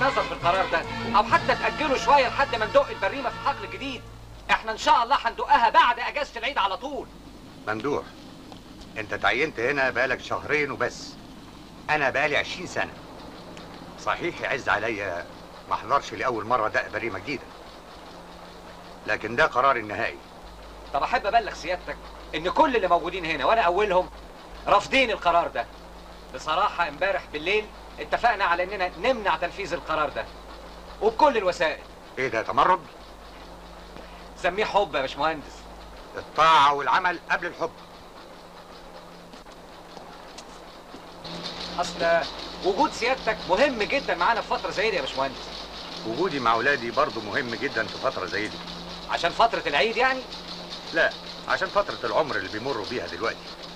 النظر في القرار ده او حتى تاجله شويه لحد ما ندق البريمه في الحقل الجديد احنا ان شاء الله هندقها بعد اجازه العيد على طول ممدوح انت تعينت هنا بقالك شهرين وبس انا بقالي عشرين سنة صحيح يعز عليا ما احضرش لاول مرة دق بريمة جديدة لكن ده قراري النهائي طب احب ابلغ سيادتك ان كل اللي موجودين هنا وانا اولهم رافضين القرار ده بصراحه امبارح بالليل اتفقنا على اننا نمنع تنفيذ القرار ده وبكل الوسائل ايه ده تمرد سميه حب يا باشمهندس الطاعة والعمل قبل الحب اصل وجود سيادتك مهم جدا معانا في فتره زي دي يا باشمهندس وجودي مع اولادي برضه مهم جدا في فترة زي دي عشان فتره العيد يعني لا عشان فترة العمر اللي بيمروا بيها دلوقتي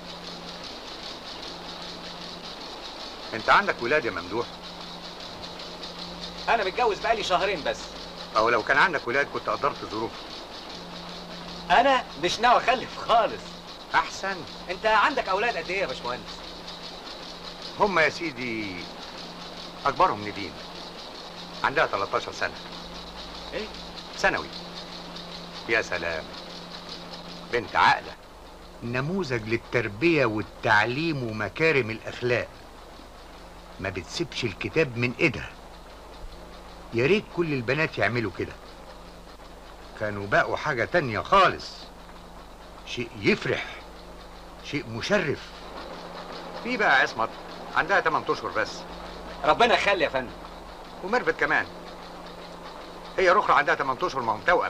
انت عندك ولاد يا ممدوح انا متجوز بقالي شهرين بس او لو كان عندك ولاد كنت قدرت ظروفهم انا مش ناوي اخلف خالص احسن انت عندك اولاد قد ايه يا باشمهندس هم يا سيدي اكبرهم ندين عندها 13 سنة ايه ثانوي يا سلام بنت عاقلة نموذج للتربية والتعليم ومكارم الأخلاق ما بتسيبش الكتاب من إيدها يا ريت كل البنات يعملوا كده كانوا بقوا حاجة تانية خالص شيء يفرح شيء مشرف في بقى عصمت عندها 8 اشهر بس ربنا يخلي يا فندم ومربت كمان هي رخرة عندها 8 اشهر ما هم توأم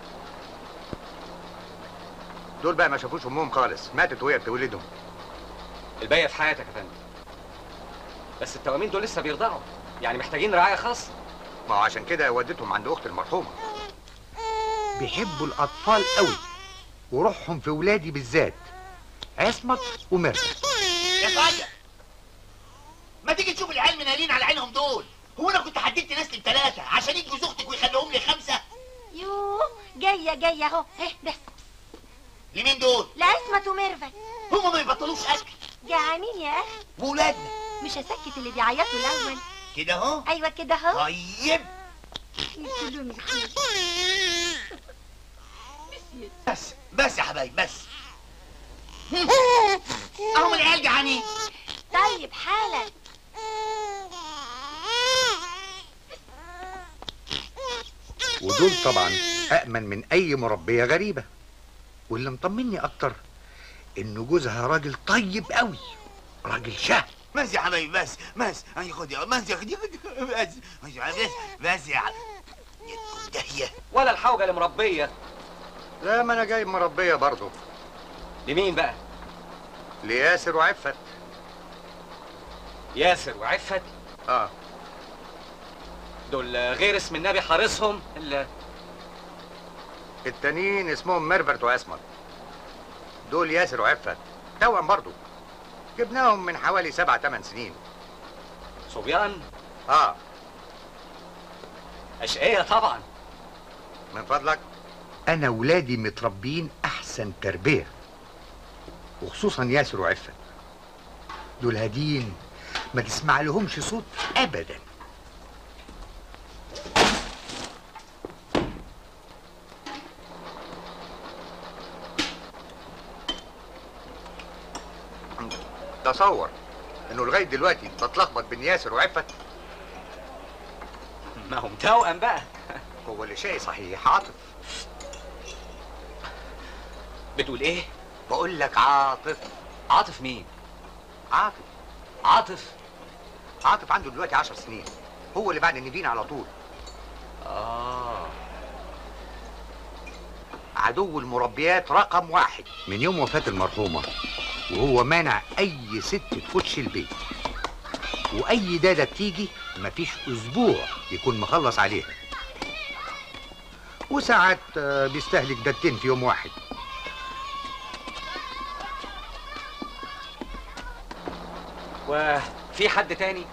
دول بقى ما شافوش امهم خالص ماتت وهي بتولدهم الباقيه في حياتك يا فندم بس التوامين دول لسه بيرضعوا يعني محتاجين رعايه خاصه ما هو عشان كده وديتهم عند اخت المرحومه بيحبوا الاطفال قوي وروحهم في ولادي بالذات عصمت ومرت يا صايع ما تيجي تشوف العيال منالين على عينهم دول هو انا كنت حددت ناس للثلاثه عشان يجوا اختك ويخلوهم لي خمسه يوه جاية جاية اهو ايه بس لمين دول لعصمت وميرفت هم ما يبطلوش اكل جعانين يا اخي وولادنا مش هسكت اللي بيعيطوا الاول كده اهو ايوه كده اهو طيب يقولوا لي خير. بس بس يا حبايب بس اهم العيال جعانين طيب حالا ودول طبعا أأمن من أي مربية غريبة واللي مطمني أكتر إن جوزها راجل طيب قوي راجل شهم بس يا حبايب بس بس اي خد يا بس يا خد يا خد بس بس بس بس يا يدكم داهيه ولا الحوجه المربيه لا ما أنا جايب مربية برضه لمين بقى لياسر وعفت ياسر وعفت اه دول غير اسم النبي حارسهم ال- التانيين اسمهم ميرفت واسمر دول ياسر وعفت توأم برضه جبناهم من حوالي سبع تمن سنين صبيان اه اشقية طبعا من فضلك انا ولادي متربيين احسن تربيه وخصوصا ياسر وعفت دول هادين ما تسمع لهمش صوت ابدا تصور انه لغايه دلوقتي بتلخبط بين ياسر وعفت ما هم توأم بقى هو اللي شيء صحيح عاطف بتقول ايه بقول لك عاطف عاطف مين عاطف عاطف عاطف عنده دلوقتي عشر سنين هو اللي بعد النبين على طول اه عدو المربيات رقم واحد من يوم وفاة المرحومة وهو مانع أي ست تخش البيت وأي دادة بتيجي مفيش أسبوع يكون مخلص عليها وساعات آه، بيستهلك دادتين في يوم واحد وفي حد تاني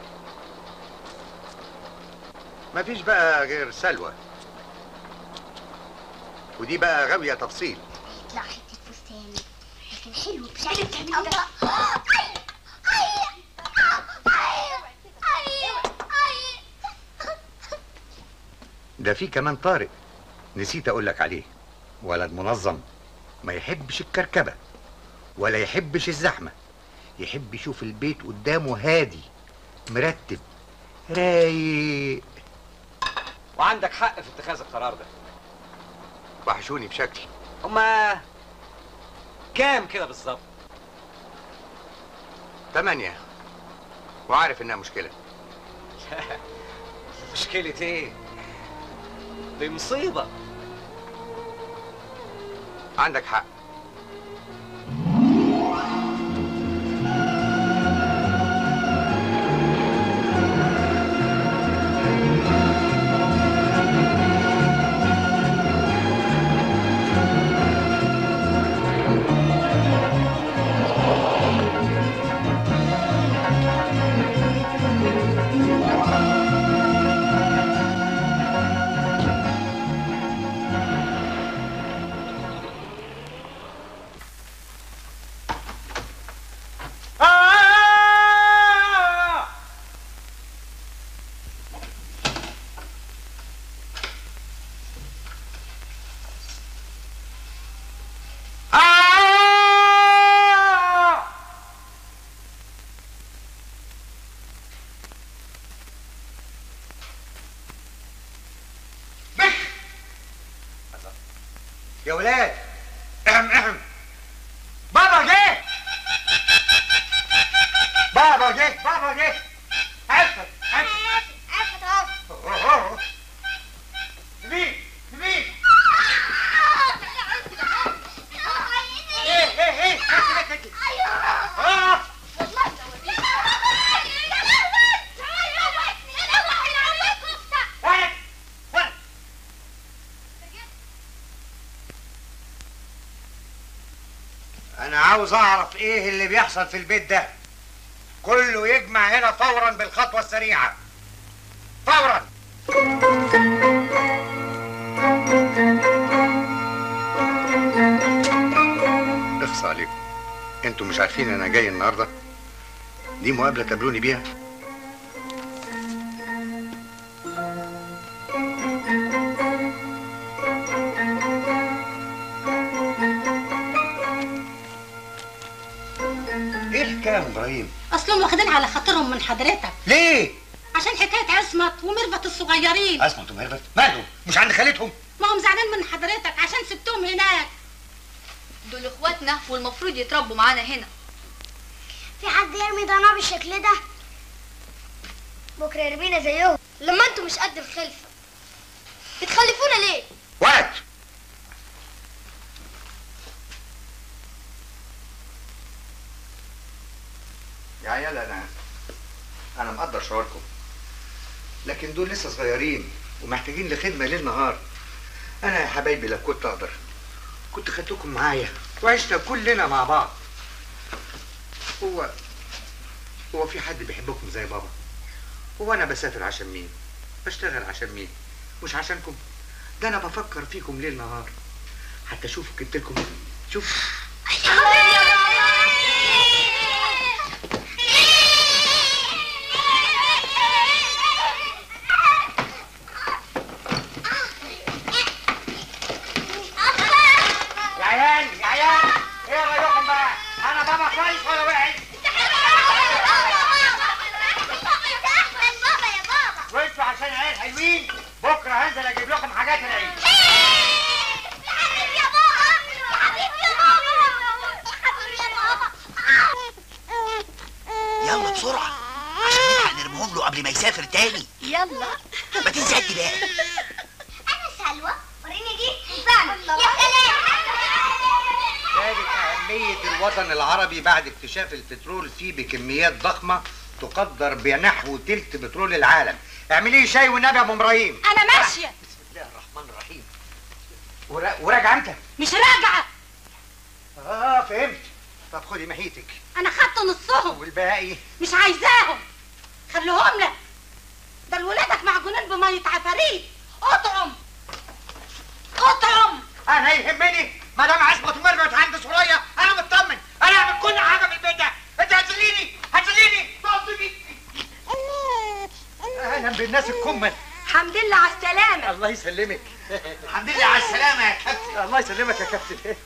مفيش بقى غير سلوى ودي بقى غاوية تفصيل يطلع حتة فستان لكن حلو مش عارف تعمل ده ده في كمان طارق نسيت اقول لك عليه ولد منظم ما يحبش الكركبه ولا يحبش الزحمه يحب يشوف البيت قدامه هادي مرتب رايق وعندك حق في اتخاذ القرار ده وحشوني بشكل هما كام كده بالظبط تمانية وعارف انها مشكلة مشكلة ايه دي مصيبة عندك حق يا ولاد اهم اهم بابا جه بابا جه بابا جه عفت عفت مين مين ايه ايه ايه آه. ولد ولد انا عاوز اعرف ايه اللي بيحصل في البيت ده كله يجمع هنا فورا بالخطوه السريعه فورا اخصى عليكم انتوا مش عارفين انا جاي النهارده دي مقابله تقابلوني بيها ايه الحكايه يا ابراهيم اصلهم واخدين على خاطرهم من حضرتك ليه عشان حكايه عصمت ومرفت الصغيرين اسمع انتوا مهربت مالهم مش عند خالتهم ما هم زعلان من حضرتك عشان سبتهم هناك دول اخواتنا والمفروض يتربوا معانا هنا في حد يرمي ضنا بالشكل ده بكره يرمينا زيهم لما انتوا مش قد الخلفه بتخلفونا ليه ولد يا عيال انا انا مقدر شعوركم لكن دول لسه صغيرين ومحتاجين لخدمه ليل نهار انا يا حبايبي لو كنت اقدر كنت خدتكم معايا وعشنا كلنا مع بعض هو هو في حد بيحبكم زي بابا هو انا بسافر عشان مين بشتغل عشان مين مش عشانكم ده انا بفكر فيكم ليل نهار حتى شوفوا جبت لكم شوف يا عيال يا عيال ايه رايكم بقى انا بابا كويس ولا وحش وانتوا عشان عيال حلوين بكره هنزل اجيب لكم حاجات العيد يلا بسرعة عشان نلحق نرميهم له قبل ما يسافر تاني يلا ما تنسى قد بقى انا سلوى وريني دي فعلا يا سلام ذلك أهمية الوطن العربي بعد اكتشاف البترول فيه بكميات ضخمة تقدر بنحو تلت بترول العالم اعملي لي شاي والنبي يا ابو ابراهيم انا ماشيه بسم الله الرحمن الرحيم ورا- وراجعه امتى؟ مش راجعه اه فهمت طب خدي محيتك انا خدت نصهم والباقي مش عايزاهم خليهم لك ده الولادك معجونين بميه عفاريت اطعم اطعم انا يهمني ما دام عصمت ومرمت عند سوريا انا مطمن انا اعمل كل حاجه في البيت ده انت هتذليني هتذليني تقصدي اهلا بالناس الكمل حمد لله على السلامة الله يسلمك الحمد لله على السلامه يا كابتن الله يسلمك يا كابتن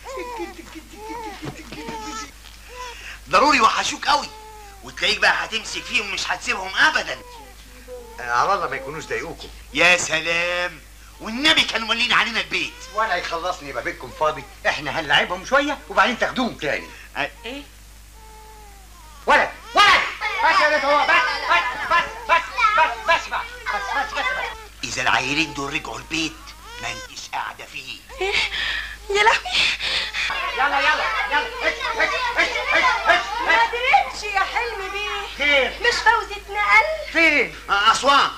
ضروري وحشوك قوي وتلاقيك بقى هتمسك فيهم مش هتسيبهم ابدا على الله ما يكونوش ضايقوكم يا سلام والنبي كانوا مولين علينا البيت ولا يخلصني يبقى بيتكم فاضي احنا هنلعبهم شويه وبعدين تاخدوهم تاني ايه ولد ولد بس يا ريت هو بس بس بس بس بس بس بقى. بس بس بس بقى. اذا العيلين دول رجعوا البيت ما انتش قاعده فيه يا لهوي يلا يلا يلا هش هش هش هش هش ما قدرتش يا حلمي بيه خير مش فوزي اتنقل فين آه، اسوان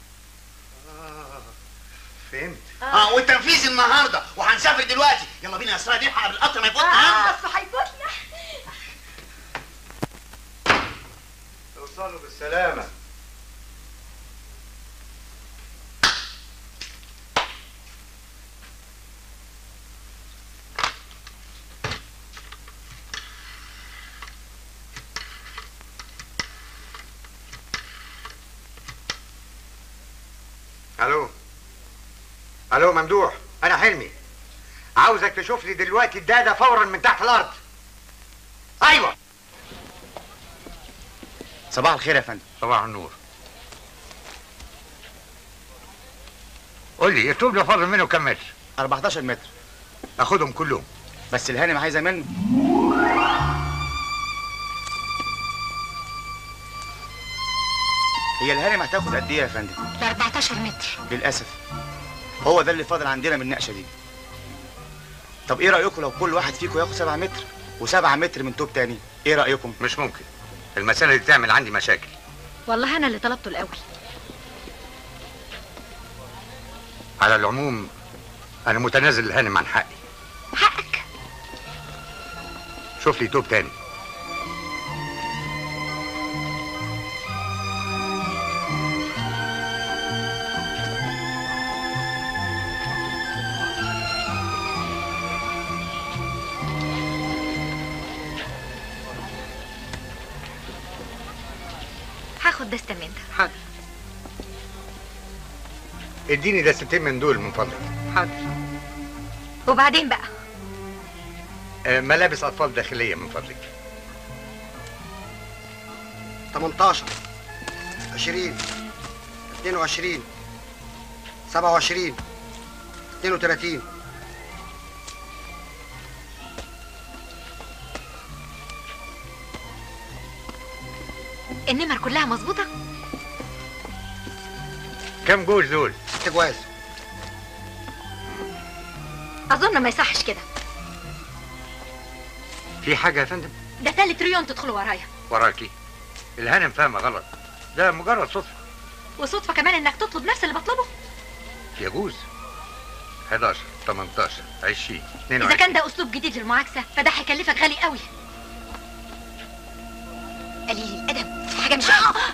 فهمت اه والتنفيذ النهارده وهنسافر دلوقتي يلا بينا يا اسراء نلحق قبل القطر ما يفوتنا ها؟ اصل هيفوتنا توصلوا بالسلامه الو الو ممدوح انا حلمي عاوزك تشوف لي دلوقتي الداده فورا من تحت الارض ايوه صباح الخير يا فندم صباح النور قول لي الطوب ده فاضل منه كم متر 14 متر اخدهم كلهم بس الهانم عايزه منه هي الهانم هتاخد قد ايه يا فندم؟ ب 14 متر للاسف هو ده اللي فاضل عندنا من النقشه دي طب ايه رايكم لو كل واحد فيكم ياخد 7 متر و7 متر من طوب تاني ايه رايكم مش ممكن المسألة دي تعمل عندي مشاكل والله انا اللي طلبته الاول على العموم انا متنازل الهانم عن حقي حقك شوف لي توب تاني هاخد دستة من ده حاضر اديني دستين من دول من فضلك حاضر وبعدين بقى آه، ملابس اطفال داخلية من فضلك 18 20 22 27 32 النمر كلها مظبوطة كم جوز دول ست جواز اظن ما يصحش كده في حاجة يا فندم ده تالت ريون تدخلوا ورايا وراكي الهانم فاهمة غلط ده مجرد صدفة وصدفة كمان انك تطلب نفس اللي بطلبه يجوز 11 18 20 اذا 22 كان ده اسلوب جديد للمعاكسة فده هيكلفك غالي قوي قليل الادب في حاجة مش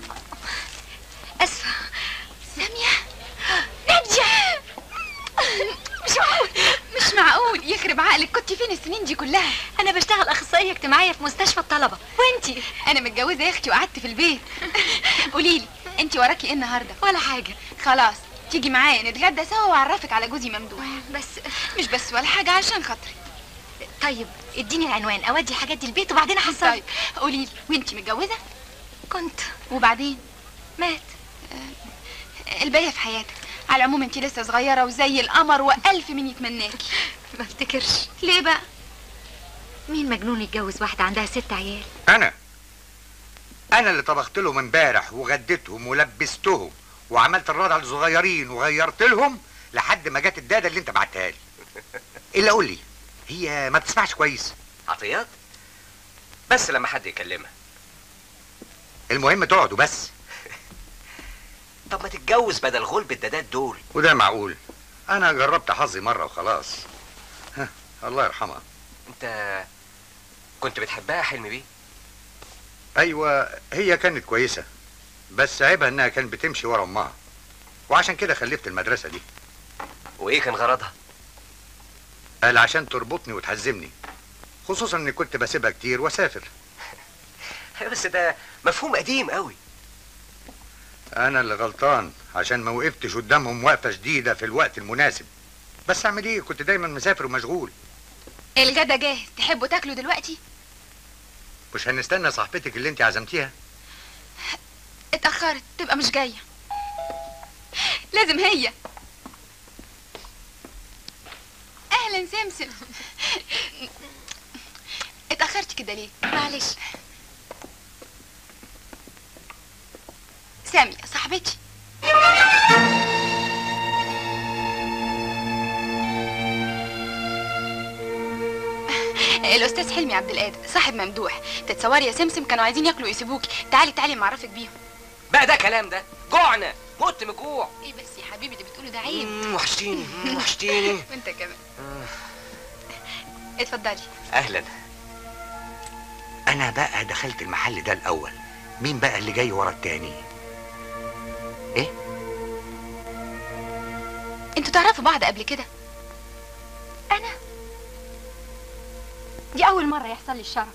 اسفة سامية نادية مش معقول مش معقول يخرب عقلك كنت فين السنين دي كلها انا بشتغل اخصائية اجتماعية في مستشفى الطلبة وانتي انا متجوزه يا اختي وقعدت في البيت قولي لي انت وراكي ايه النهارده ولا حاجة خلاص تيجي معايا نتغدى سوا واعرفك على جوزي ممدوح بس مش بس ولا حاجه عشان خاطري طيب اديني العنوان اودي حاجات دي البيت وبعدين احصل طيب قولي لي وانت متجوزه كنت وبعدين مات الباقيه في حياتك على العموم انت لسه صغيره وزي القمر والف من يتمناكي ما افتكرش ليه بقى مين مجنون يتجوز واحدة عندها ست عيال انا انا اللي طبخت لهم امبارح وغديتهم ولبستهم وعملت الرضع الصغيرين وغيرت لهم لحد ما جت الداده اللي انت بعتها لي الا قول لي هي ما بتسمعش كويس عطيات بس لما حد يكلمها المهم تقعدوا بس طب ما تتجوز بدل غلب الدادات دول وده معقول انا جربت حظي مره وخلاص ها الله يرحمها انت كنت بتحبها يا حلمي بيه ايوه هي كانت كويسه بس عيبها انها كانت بتمشي ورا امها وعشان كده خلفت المدرسه دي وايه كان غرضها قال عشان تربطني وتحزمني خصوصا اني كنت بسيبها كتير واسافر بس ده مفهوم قديم قوي انا اللي غلطان عشان ما وقفتش قدامهم وقفه شديده في الوقت المناسب بس اعمل ايه كنت دايما مسافر ومشغول الغدا جاهز تحبوا تاكلوا دلوقتي مش هنستنى صاحبتك اللي انت عزمتيها اتاخرت تبقى مش جايه لازم هي اهلا سمسم اتاخرت كده ليه معلش سامية صاحبتي الاستاذ حلمي عبد القادر صاحب ممدوح تتصوري يا سمسم كانوا عايزين ياكلوا ويسيبوكي تعالي تعالي معرفك بيهم بقى ده كلام ده جوعنا مت من الجوع ايه بس يا حبيبي اللي بتقوله ده عيب مم، وحشتيني مم، وحشتيني وانت كمان اتفضلي اهلا انا بقى دخلت المحل ده الاول مين بقى اللي جاي ورا التاني ايه انتوا تعرفوا بعض قبل كده انا دي اول مره يحصل لي الشرف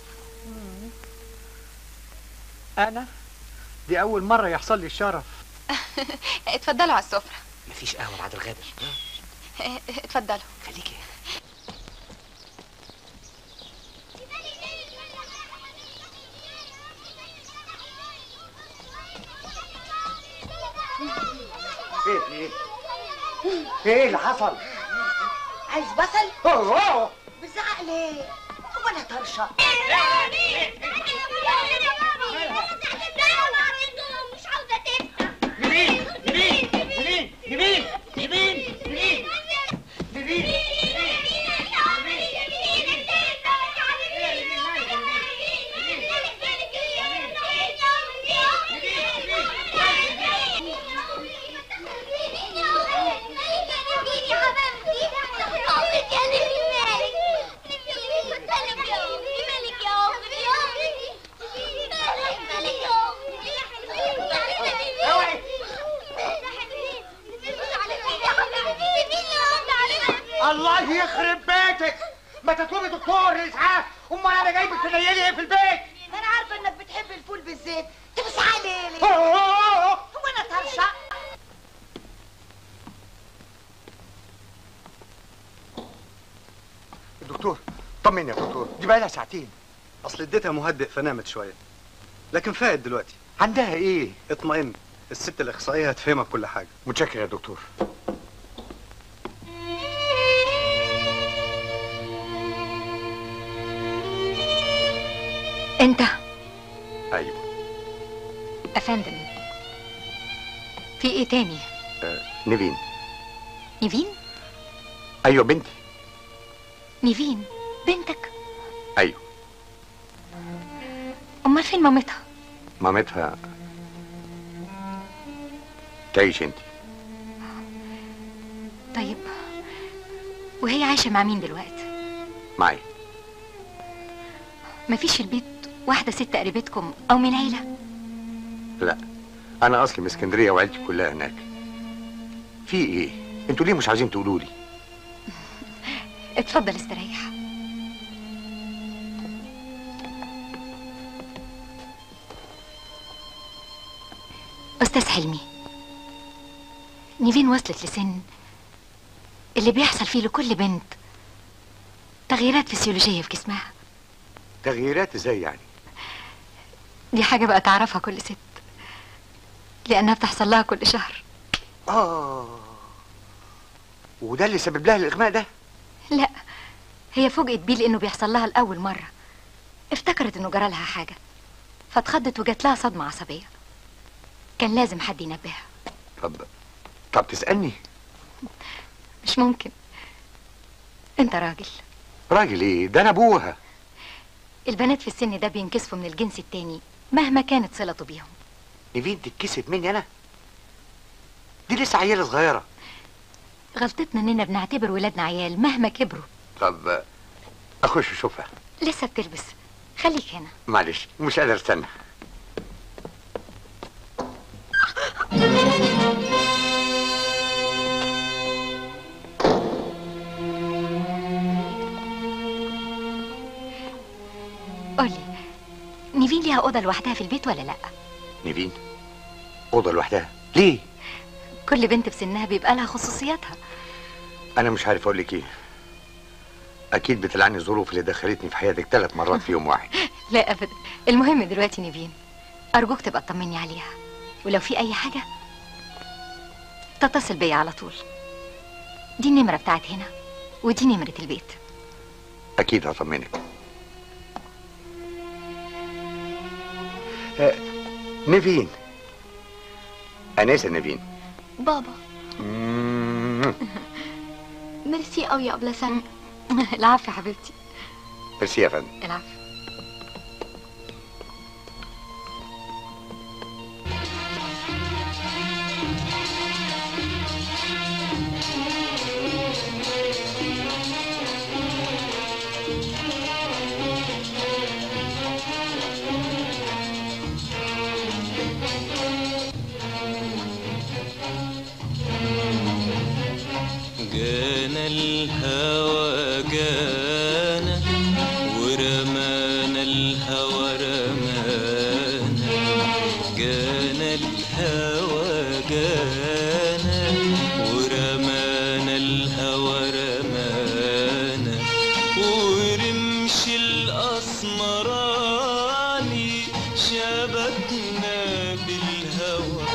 انا دي اول مره يحصل لي الشرف اتفضلوا على السفرة مفيش قهوه بعد الغدا اه، اتفضلوا خليكي ايه ايه ايه اللي حصل؟ عايز بصل اوه بزعق ليه هو انا طرشه يمين يمين يمين يمين يمين يمين يمين الله يخرب بيتك ما تطلبي دكتور الاسعاف امال انا جايبك تنيلي ايه في البيت انا عارفه انك بتحب الفول بالزيت تبص عليه ليه أوه. هو انا طرشه دكتور طمني يا دكتور دي بقى لها ساعتين اصل اديتها مهدئ فنامت شويه لكن فاقت دلوقتي عندها ايه اطمئن الست الاخصائيه هتفهمك كل حاجه متشكر يا دكتور انت ايوه افندم في ايه تاني آه. نيفين نيفين ايوه بنتي نيفين بنتك ايوه امال فين مامتها مامتها تعيش انت طيب وهي عايشه مع مين دلوقتي معي مفيش في البيت واحده ست قريبتكم او من عيله لا انا اصلي من اسكندريه وعيلتي كلها هناك في ايه انتوا ليه مش عايزين تقولوا لي اتفضل استريح استاذ حلمي نيفين وصلت لسن اللي بيحصل فيه لكل بنت تغييرات فسيولوجيه في جسمها تغييرات ازاي يعني دي حاجه بقى تعرفها كل ست لانها بتحصل لها كل شهر اه وده اللي سبب لها الاغماء ده لا هي فوجئت بيه لانه بيحصل لها لاول مره افتكرت انه جرى لها حاجه فاتخضت وجات لها صدمه عصبيه كان لازم حد ينبهها طب طب تسالني مش ممكن انت راجل راجل ايه ده انا ابوها البنات في السن ده بينكسفوا من الجنس التاني مهما كانت صلته بيهم نيفين تتكسف مني انا دي لسه عيله صغيره غلطتنا اننا بنعتبر ولادنا عيال مهما كبروا طب اخش اشوفها لسه بتلبس خليك هنا معلش مش قادر استنى قولي نيفين ليها اوضه لوحدها في البيت ولا لا نيفين اوضه لوحدها ليه كل بنت في سنها بيبقى لها خصوصياتها انا مش عارف اقول لك ايه اكيد بتلعني الظروف اللي دخلتني في حياتك ثلاث مرات في يوم واحد لا ابدا المهم دلوقتي نيفين ارجوك تبقى تطمني عليها ولو في اي حاجه تتصل بيا على طول دي النمره بتاعت هنا ودي نمره البيت اكيد هطمنك آه، نيفين انسه نيفين بابا مم. ميرسي قوي يا أبلة سامي العفو يا حبيبتي ميرسي يا فندم العفو جانا الهوى جانا ورمانا الهوى رمانا جانا الهوى جانا ورمانا الهوى رمانا ورمش الأسمراني شبكنا بالهوى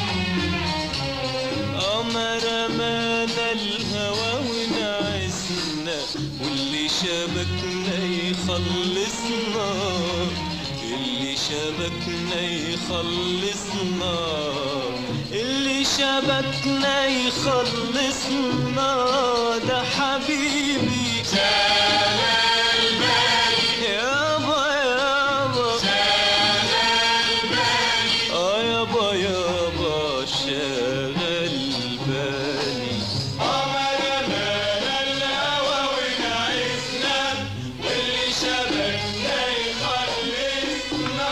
قمر مانا الهوى ونعسنا واللي شبكنا يخلصنا اللي شبكنا يخلصنا اللي شبكنا يخلصنا ده حبيبي شغال بالي يابا يابا شغال بالي اه يابا يابا شغال بالي قمر مانا الهوى ونعسنا واللي شبكنا يخلصنا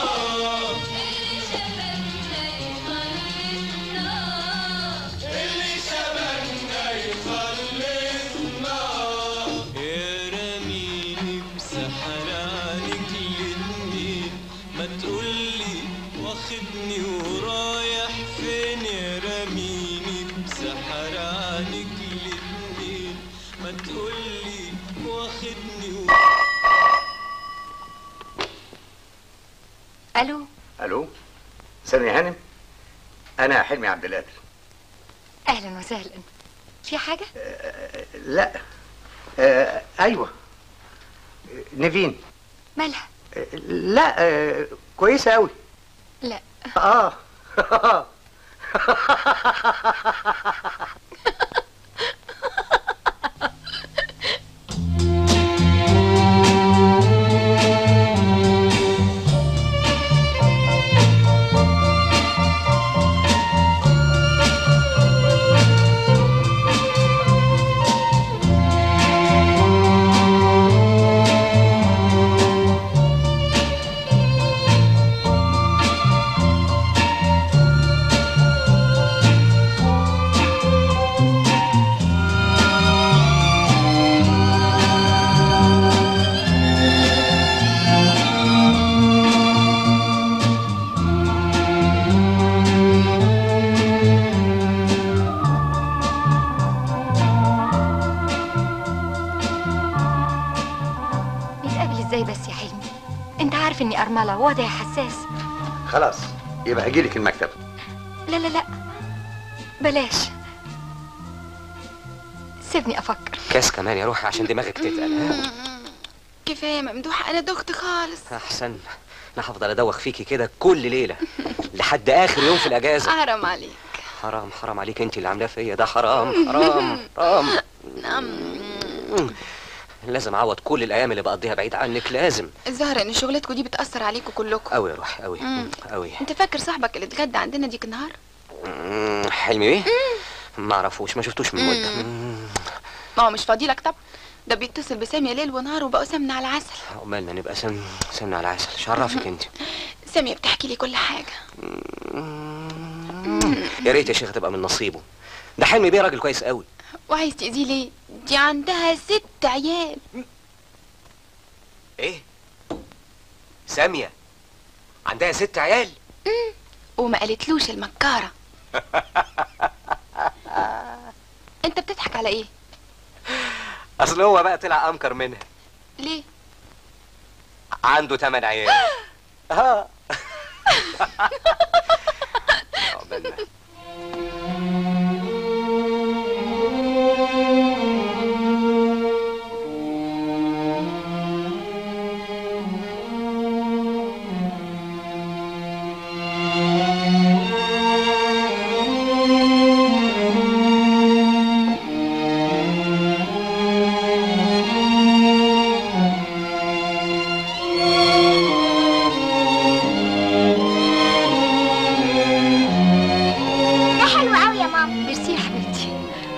اللي شبكنا يخلصنا يا رميني بسحر عنك الاتنين ما تقولي واخدني ورايح فين يا رميني بسحر عنك الاتنين ما تقولي واخدني و... الو الو سامي هانم انا حلمي عبد القادر اهلا وسهلا في حاجه لا آه ايوه نيفين مالها آه، لا آه كويسه قوي لا اه نتقابل ازاي بس يا حلمي انت عارف اني ارمله وضعي حساس خلاص يبقى هجيلك المكتب لا لا لا بلاش سيبني افكر كاس كمان يا روحي عشان دماغك تتقل ها؟ كفايه يا ممدوح انا دخت خالص احسن انا هفضل ادوخ فيكي كده كل ليله لحد اخر يوم في الاجازه حرام عليك حرام حرام عليك انت اللي عاملاه فيا ده حرام حرام حرام لازم اعوض كل الايام اللي بقضيها بعيد عنك لازم الظاهر ان شغلتكم دي بتاثر عليكم كلكم قوي يا روحي قوي مم. قوي انت فاكر صاحبك اللي اتغدى عندنا ديك النهار مم، حلمي ايه ما اعرفوش ما شفتوش من مده مم. ما هو مش فاضيلك طبعا ده بيتصل بسامية ليل ونهار وبقوا سمنة على العسل عقبالنا نبقى سن سن على العسل شرفك انت سامية بتحكي لي كل حاجة يا ريت يا شيخ تبقى من نصيبه ده حلمي بيه راجل كويس قوي وعايز تأذيه ليه دي عندها ست عيال ايه ساميه عندها ست عيال وما قالتلوش المكارة على ايه اصل هو بقى طلع امكر منها ليه عنده تمن عيال اه عقبالنا. ده حلو قوي يا ماما ميرسي يا حبيبتي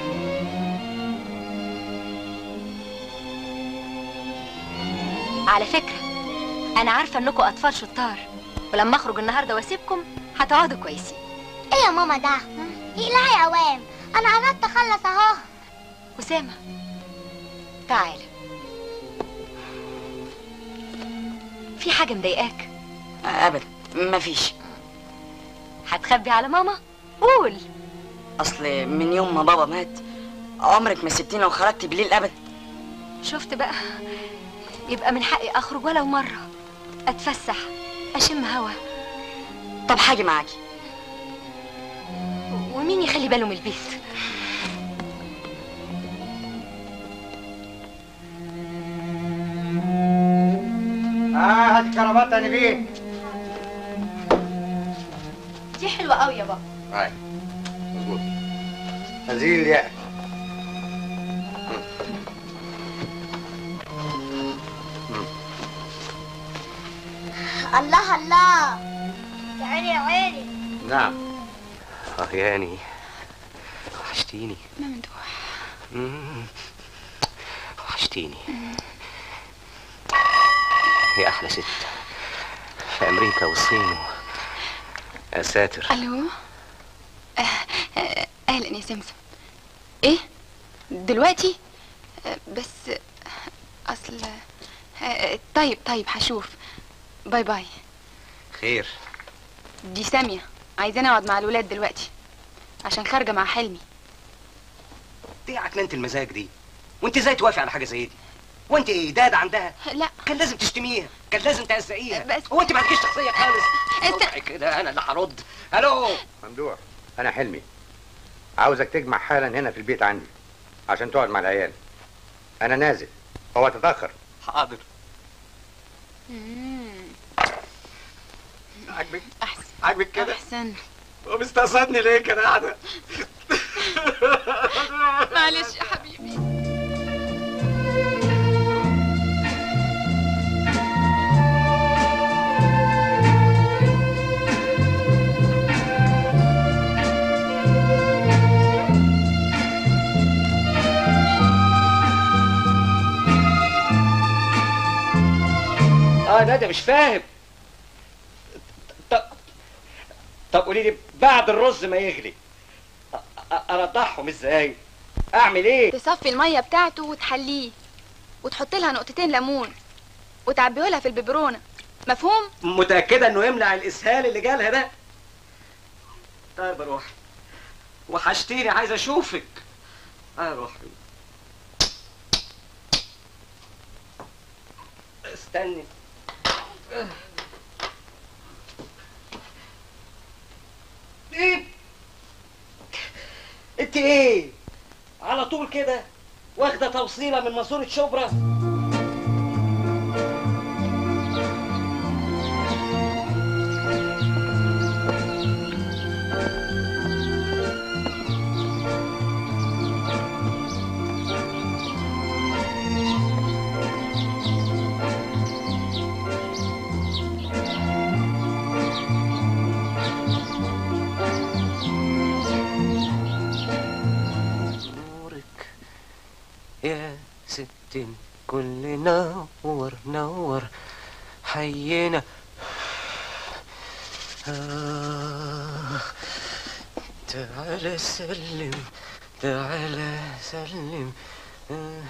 على فكرة أنا عارفة إنكم أطفال شطار ولما أخرج النهاردة وأسيبكم هتقعدوا كويسين ايه يا ماما ده يقلع يا اوام انا قربت اخلص اهو أسامة تعالى في حاجة مضايقاك ابدا مفيش هتخبي على ماما قول اصل من يوم ما بابا مات عمرك ما سبتينا وخرجتي بالليل ابدا شفت بقى يبقى من حقي أخرج ولو مرة أتفسح أشم هوا طب حاجه معاكي ومين يخلي باله من البيت اه هات الكرافات انا بيه دي حلوة قوي يا بابا هاي مظبوط هذه الياء الله الله يا عيني يا عيني نعم اه ياني وحشتيني ممدوح مم. وحشتيني يا احلى ست في امريكا والصين و- يا ساتر الو آه، آه، اهلا يا سمسم ايه دلوقتي آه، بس آه، اصل آه، طيب طيب هشوف باي باي خير دي سامية عايزاني اقعد مع الولاد دلوقتي عشان خارجة مع حلمي دي عكننة المزاج دي وانت ازاي توافق على حاجه زي دي وانت ايه داد عندها لا كان لازم تشتميها كان لازم تهزقيها بس هو انت ما عندكيش شخصيه خالص اوعي كده انا اللي هرد الو ممدوح انا حلمي عاوزك تجمع حالا هنا في البيت عندي عشان تقعد مع العيال انا نازل هو تتاخر حاضر مم، عاجبك احسن عاجبك كده احسن ومستقصدني ليه كده قاعده معلش يا حبيبي اه ندى مش فاهم طب طب قولي لي بعد الرز ما يغلي أ- أ- ارضعهم ازاي اعمل ايه تصفي المية بتاعته وتحليه وتحط لها نقطتين ليمون وتعبيه لها في الببرونة مفهوم متاكده انه يمنع الاسهال اللي جالها ده طيب يا روحي وحشتيني عايز اشوفك اه يا روحي استني ايه انت ايه على طول كده واخده توصيله من ماسوره شبرا نورك يا ست الكل نور نور حينا آه تعال سلم تعال سلم آه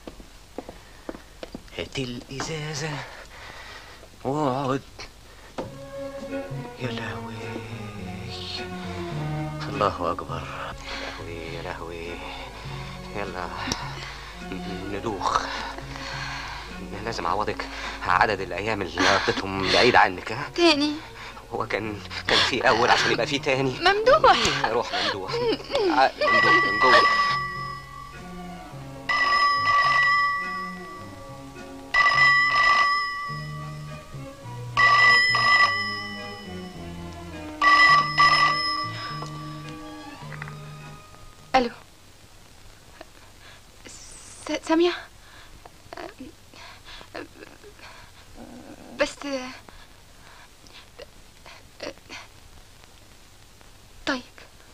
هات الإزازة واقعد يا لهوي الله أكبر يا لهوي يا لهوي يلا ندوخ لازم اعوضك عدد الايام اللي قضيتهم بعيد عنك ها تاني هو كان كان في اول عشان يبقى في تاني ممدوح روح ممدوح عقل ممدوح من جوه الو س- سامية بس طيب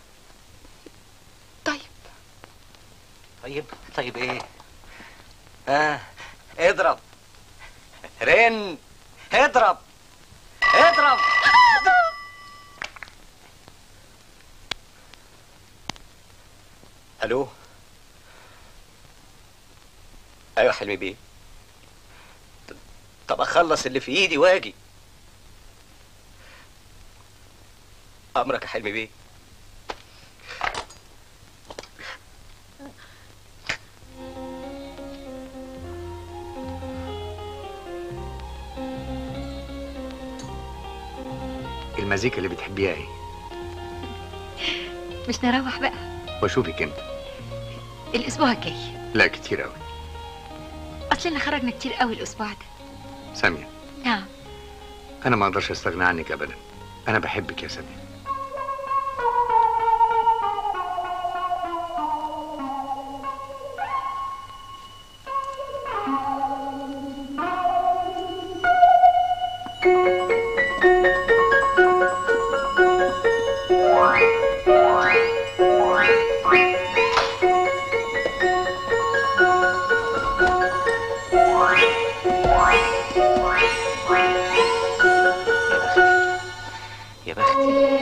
طيب طيب طيب ايه اه اضرب رن اضرب اضرب الو ايوه حلمي بيه ط- طب اخلص اللي في ايدي واجي امرك يا حلمي بيه المزيكا اللي بتحبيها ايه مش نروح بقى واشوفك امتى الاسبوع الجاي لا كتير قوي اصلنا خرجنا كتير قوي الاسبوع ده ساميه نعم انا ما اقدرش استغنى عنك ابدا انا بحبك يا ساميه يا بختي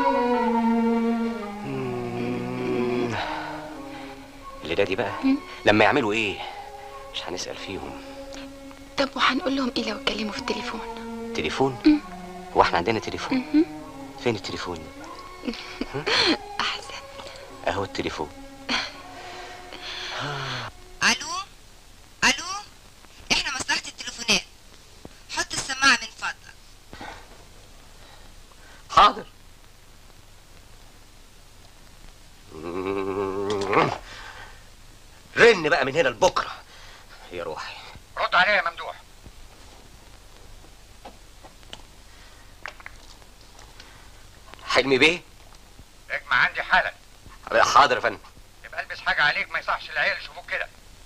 مم. الليلة دي بقى لما يعملوا ايه مش هنسأل فيهم طب وهنقول لهم ايه لو اتكلموا في التليفون تليفون هو احنا عندنا تليفون مهم. فين التليفون احسن اهو التليفون الو الو احنا مصلحة التليفونات حط السماعة من فضلك حاضر مم. رن بقى من هنا لبكره يا روحي رد عليا يا ممدوح حلمي بيه اجمع عندي حالا حاضر يا فندم يبقى البس حاجه عليك ما يصحش العيال يشوفوك كده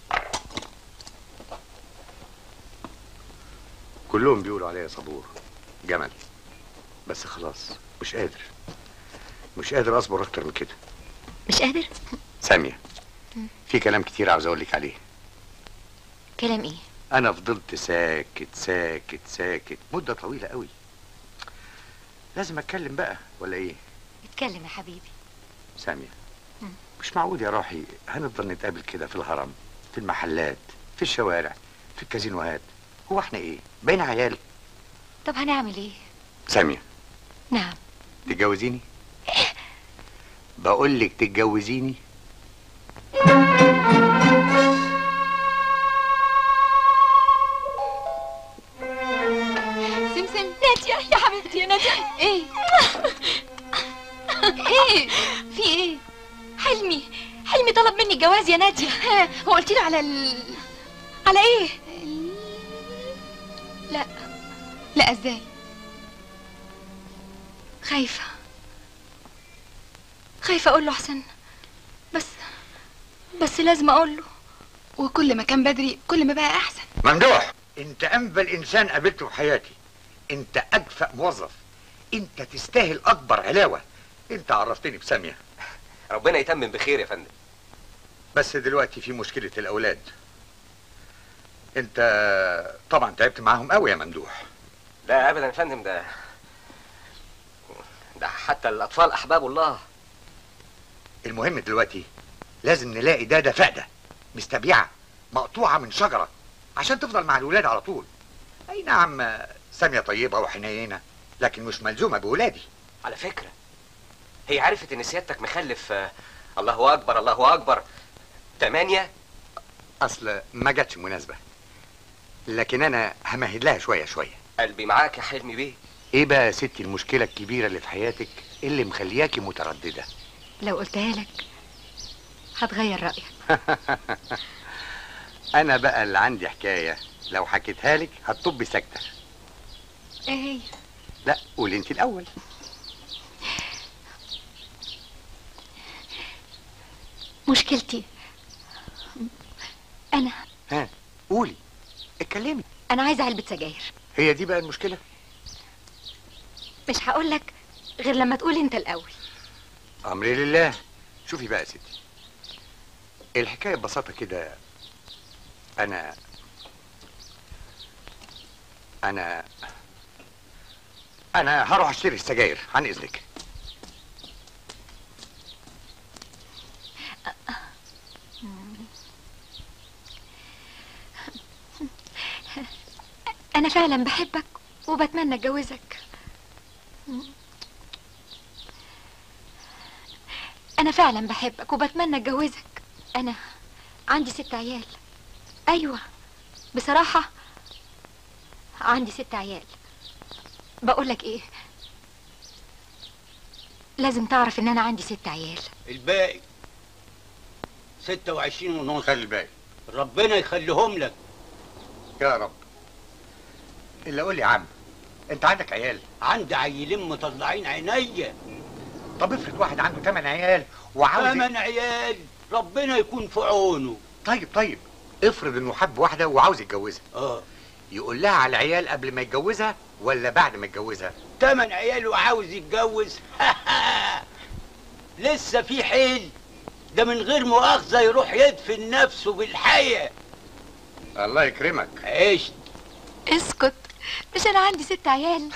كلهم بيقولوا عليا صبور جمل بس خلاص مش قادر مش قادر اصبر اكتر من كده مش قادر ساميه في كلام كتير عاوز اقول لك عليه كلام ايه انا فضلت ساكت ساكت ساكت مده طويله قوي لازم اتكلم بقى ولا ايه اتكلم يا حبيبي ساميه مم. مش معقول يا روحي هنفضل نتقابل كده في الهرم في المحلات في الشوارع في الكازينوهات هو احنا ايه بين عيال طب هنعمل ايه ساميه نعم تتجوزيني بقول لك تتجوزيني سمسم نادية يا حبيبتي يا نادية ايه ايه في ايه حلمي حلمي طلب مني الجواز يا نادية هو قلت له على ال... على ايه لا لا ازاي خايفة خايفة اقول له احسن بس بس لازم اقول له وكل ما كان بدري كل ما بقى احسن ممدوح انت انبل انسان قابلته في حياتي انت اكفأ موظف انت تستاهل اكبر علاوه انت عرفتني بساميه ربنا يتمم بخير يا فندم بس دلوقتي في مشكله الاولاد انت طبعا تعبت معاهم قوي يا ممدوح لا ابدا يا فندم ده ده حتى الاطفال احباب الله المهم دلوقتي لازم نلاقي داده فاقده مستبيعه مقطوعه من شجره عشان تفضل مع الولاد على طول اي نعم ساميه طيبه وحنينه لكن مش ملزومه بولادي على فكره هي عرفت ان سيادتك مخلف آه، الله اكبر الله اكبر تمانية اصل ما جاتش مناسبه لكن انا همهد لها شويه شويه قلبي معاك يا حلمي بيه ايه بقى يا ستي المشكله الكبيره اللي في حياتك اللي مخلياكي متردده لو قلتها لك هتغير رأيك انا بقى اللي عندي حكايه لو حكيتها لك هتطبي ساكته ايه هي لا قولي انت الاول مشكلتي انا ها قولي اتكلمي انا عايزه علبه سجاير هي دي بقى المشكله مش هقول لك غير لما تقول انت الاول امري لله شوفي بقى يا ستي الحكايه ببساطه كده انا انا انا هروح اشتري السجاير عن اذنك انا فعلا بحبك وبتمنى اتجوزك انا فعلا بحبك وبتمنى اتجوزك انا عندي ست عيال ايوه بصراحه عندي ست عيال بقولك ايه لازم تعرف ان انا عندي ست عيال الباقي 26 ونص خلي الباقي ربنا يخليهم لك يا رب الا قول لي يا عم انت عندك عيال عندي عيلين مطلعين عينيا طب افرض واحد عنده 8 عيال وعاوز ثمان عيال ربنا يكون في عونه طيب طيب افرض انه حب واحده وعاوز يتجوزها اه يقول لها على العيال قبل ما يتجوزها ولا بعد ما يتجوزها ثمان عيال وعاوز يتجوز لسه في حيل ده من غير مؤاخذة يروح يدفن نفسه بالحياة الله يكرمك عشت اسكت مش انا عندي ست عيال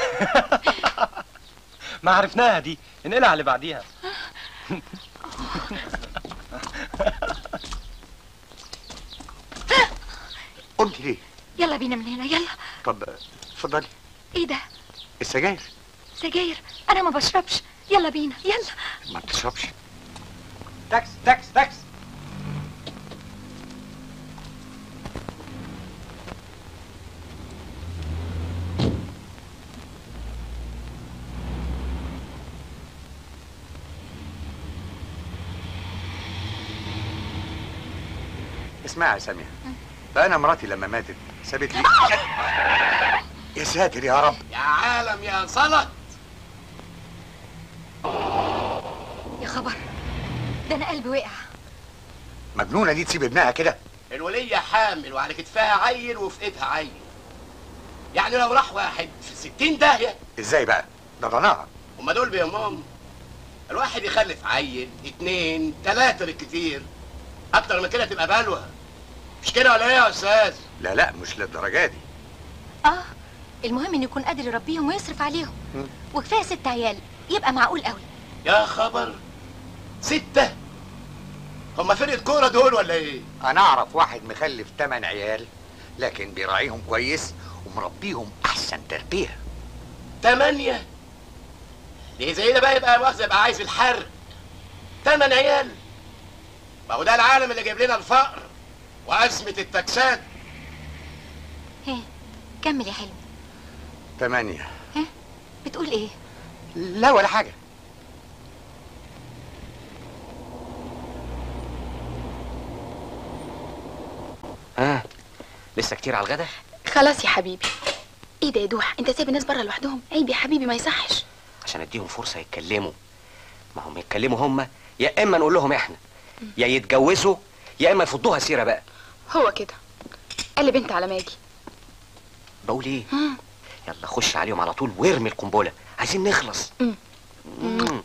ما عرفناها دي انقلها على اللي بعديها قمت ليه يلا بينا من هنا يلا طب اتفضلي ايه ده السجاير سجاير انا ما بشربش يلا بينا يلا ما بتشربش تاكس تاكس تاكس اسمعي يا سامية بقى انا مراتي لما ماتت سابت لي يا ساتر يا رب يا عالم يا صلت يا خبر ده انا قلبي وقع مجنونة دي تسيب ابنها كده الولية حامل وعلى كتفها عيل وفي ايدها عيل يعني لو راح واحد في ستين داهية ازاي بقى ده ضناها هما دول بيهمهم الواحد يخلف عيل اتنين تلاتة بالكتير اكتر من كده تبقى بلوى مش كده ولا ايه يا استاذ لا لا مش للدرجة دي اه المهم انه يكون قادر يربيهم ويصرف عليهم وكفايه ست عيال يبقى معقول قوي يا خبر ستة هما فرقة كورة دول ولا ايه انا اعرف واحد مخلف 8 عيال لكن بيراعيهم كويس ومربيهم احسن تربيه تمانية دي زي ده بقى يبقى مؤاخذة يبقى عايز الحرق تمن عيال ما هو ده العالم اللي جايب لنا الفقر وأزمة التاكسات هي كمل يا حلمي 8 بتقول ايه لا ولا حاجة ها لسه كتير على الغدا خلاص يا حبيبي ايه ده يا دوح انت سايب الناس بره لوحدهم عيب يا حبيبي ما يصحش عشان اديهم فرصه يتكلموا ما هم يتكلموا هم يا اما نقول لهم احنا يا يتجوزوا يا اما يفضوها سيره بقى هو كده قلب انت على ماجي بقول ايه يلا خش عليهم على طول وارمي القنبله عايزين نخلص مم. مم.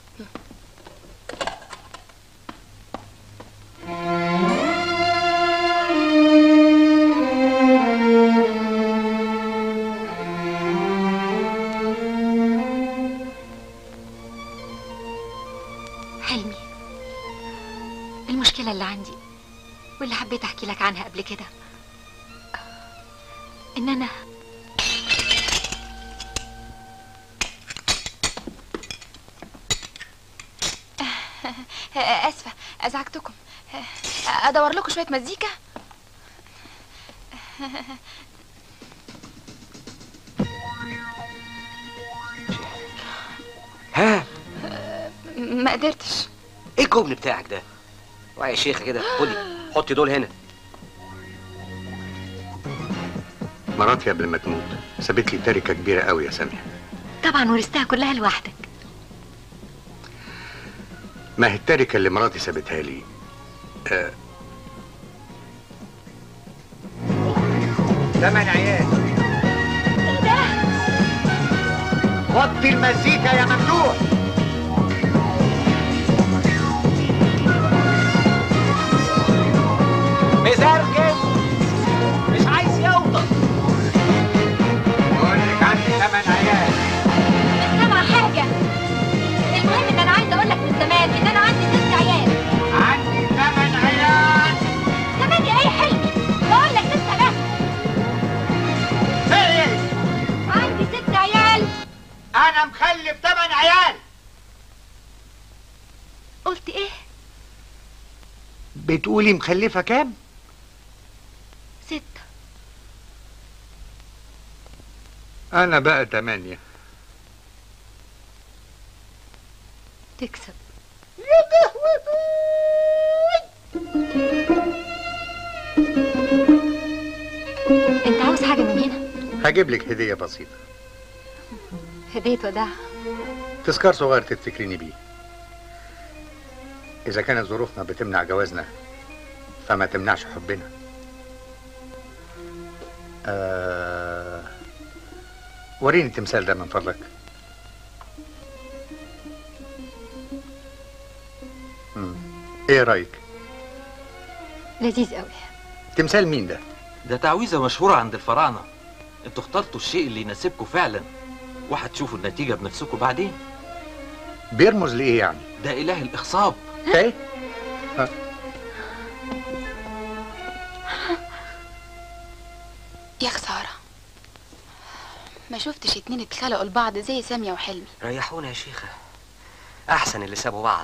حلمي المشكله اللي عندي واللي حبيت احكي لك عنها قبل كده ان انا اسفه ازعجتكم ادور لكم شويه مزيكا ها ما قدرتش ايه الجبن بتاعك ده وعي يا شيخه كده خدي حطي دول هنا مراتي قبل ما تموت سابت لي تركه كبيره قوي يا ساميه طبعا ورثتها كلها لوحدك ما هي التركه اللي مراتي سابتها لي آه ثمان عيال ايه ده وطي المزيكا يا ممدوح مزرجم مش عايز يوطى بقول لك عندي ثمان عيال مش سامعة حاجة المهم ان انا عايزة اقول لك من زمان ان انا عندي ست عيال عندي ثمان عيال ثمانية ايه حلمي بقول لك ستة بس ايه عندي ست عيال انا مخلف ثمان عيال قلت ايه بتقولي مخلفه كام ستة انا بقى تمانية تكسب انت عاوز حاجة من هنا هجيب لك هديه بسيطه هدية وداع تذكار صغير تفتكريني بيه إذا كانت ظروفنا بتمنع جوازنا فما تمنعش حبنا آه... وريني التمثال ده من فضلك مم. ايه رأيك لذيذ قوي تمثال مين ده ده تعويذة مشهورة عند الفراعنة انتوا اخترتوا الشيء اللي يناسبكم فعلا وهتشوفوا النتيجة بنفسكم بعدين بيرمز لإيه يعني ده إله الإخصاب ايه يا خساره ما شفتش اتنين اتخلقوا لبعض زي ساميه وحلمي ريحونا يا شيخه احسن اللي سابوا بعض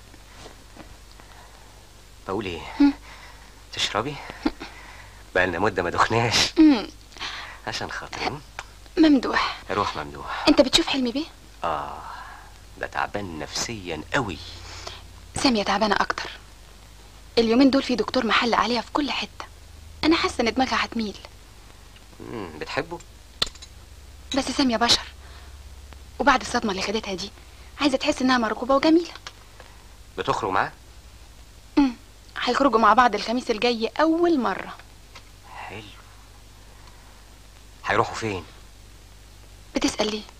بقول ايه تشربي بقالنا مده ما دخناش مم، عشان خاطري م? ممدوح روح ممدوح انت بتشوف حلمي بيه اه ده تعبان نفسيا قوي ساميه تعبانه اكتر اليومين دول في دكتور محلق عليها في كل حته انا حاسه ان دماغها هتميل مم، بتحبه بس ساميه بشر وبعد الصدمه اللي خدتها دي عايزه تحس انها مرغوبه وجميله بتخرج معاه هيخرجوا مع بعض الخميس الجاي اول مره حلو هيروحوا فين بتسال ليه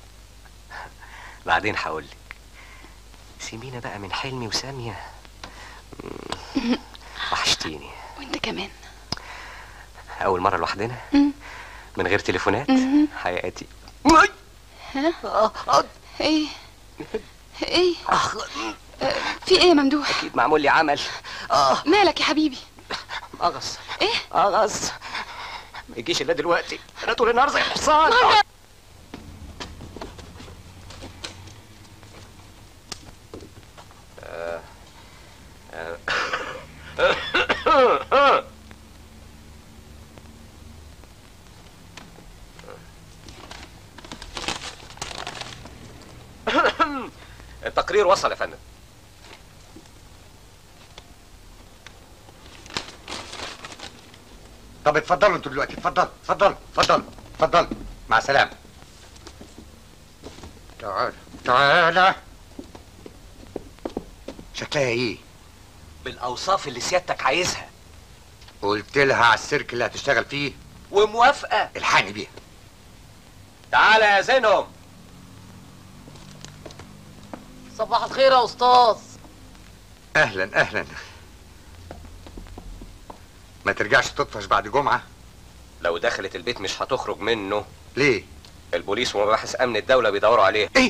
بعدين هقولك سيبينا بقى من حلمي وساميه مم، وحشتيني وانت كمان اول مره لوحدنا مم. من غير تليفونات مم. حياتي ها ايه ايه آه، في ايه يا ممدوح اكيد معمول لي عمل اه مالك يا حبيبي اغص ايه اغص ما يجيش الا دلوقتي انا طول النهار زي الحصان آه. آه. التقرير وصل يا فندم طب اتفضلوا انتوا دلوقتي اتفضلوا اتفضلوا اتفضلوا اتفضلوا مع السلامة تعال تعالى شكلها ايه؟ بالاوصاف اللي سيادتك عايزها قلت لها على السيرك اللي هتشتغل فيه وموافقه الحقني بيها تعالى يا زينهم صباح الخير يا استاذ اهلا اهلا ما ترجعش تطفش بعد جمعة لو دخلت البيت مش هتخرج منه ليه؟ البوليس ومباحث امن الدوله بيدوروا عليه ايه؟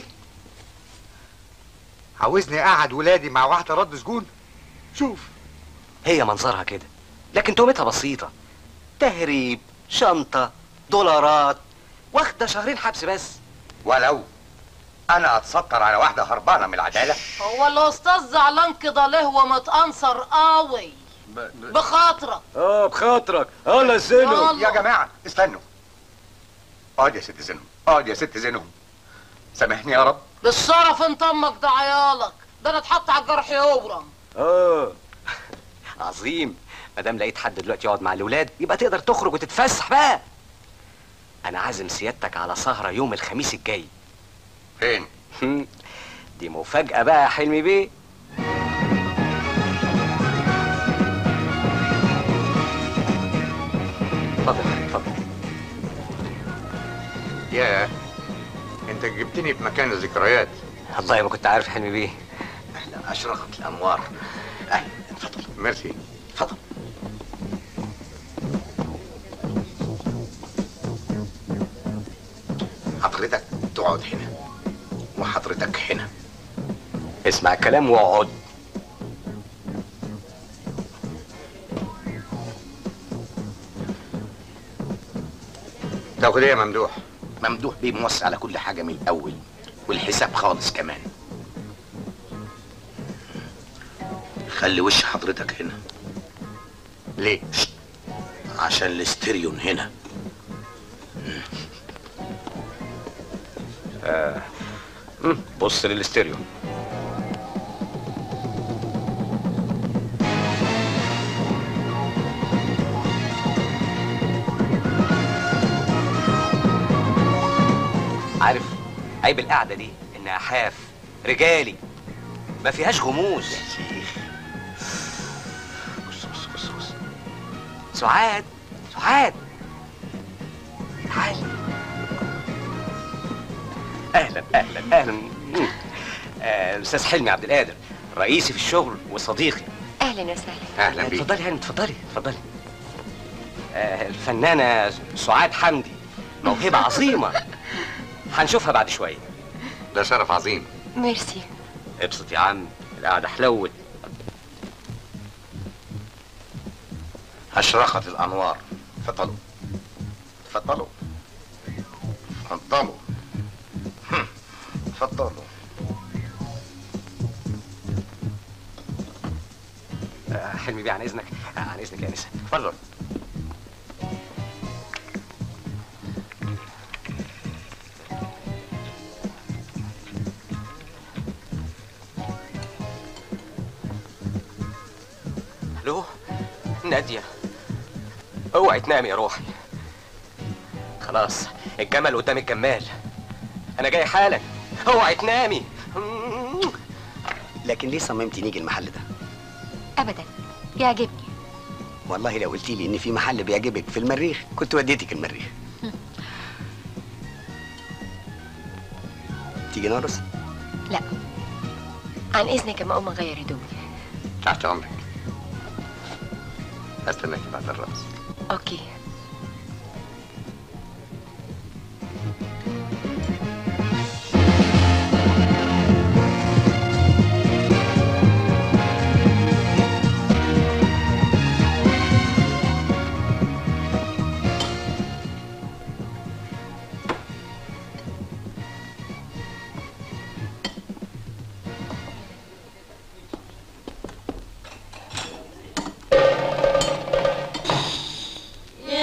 عاوزني اقعد ولادي مع واحدة رد سجون؟ شوف هي منظرها كده لكن تهمتها بسيطه تهريب شنطه دولارات واخده شهرين حبس بس ولو انا اتستر على واحدة هربانة من العدالة هو الاستاذ زعلان كده ليه ومتأنصر قوي بخاطرك اه بخاطرك يلا زينهم. يا جماعه استنوا اقعد يا ست زينهم اقعد يا ست زينهم سامحني يا رب بالشرف انت امك ده عيالك ده انا اتحط على الجرح يورم اه عظيم ما دام لقيت حد دلوقتي يقعد مع الاولاد يبقى تقدر تخرج وتتفسح بقى انا عازم سيادتك على سهره يوم الخميس الجاي فين دي مفاجاه بقى يا حلمي بيه اتفضل اتفضل يا انت جبتني في مكان الذكريات والله ما كنت عارف حلمي بيه اهلا اشرقت الانوار اهلا اتفضل ميرسي اتفضل حضرتك تقعد هنا وحضرتك هنا اسمع الكلام واقعد تاخد ايه يا ممدوح ممدوح بيه موسع على كل حاجه من الاول والحساب خالص كمان خلي وش حضرتك هنا ليه عشان الاستريون هنا آه. مم، بص للاستيريو عارف عيب القعده دي انها حاف رجالي ما فيهاش غموس يا شيخ بص بص بص بص سعاد سعاد تعالي اهلا اهلا اهلا مم. آه، الاستاذ حلمي عبد القادر رئيسي في الشغل وصديقي اهلا وسهلا اهلا بيك اتفضلي هاني اتفضلي اتفضلي آه، الفنانه سعاد حمدي موهبه عظيمه هنشوفها بعد شويه ده شرف عظيم ميرسي ابسط يا عم القعده حلوت اشرقت الانوار اتفضلوا اتفضلوا اتفضلوا هم. اتفضلوا آه، حلمي بيه عن اذنك آه، عن اذنك يا انسه اتفضل الو ناديه اوعي تنامي يا روحي خلاص الجمل قدام الجمال انا جاي حالا اوعي تنامي لكن ليه صممتي نيجي المحل ده؟ ابدا يعجبني والله لو قلتي لي ان في محل بيعجبك في المريخ كنت وديتك المريخ تيجي نرقص؟ لا عن اذنك اما اقوم اغير هدومي تحت امرك استناك بعد الرقص اوكي يا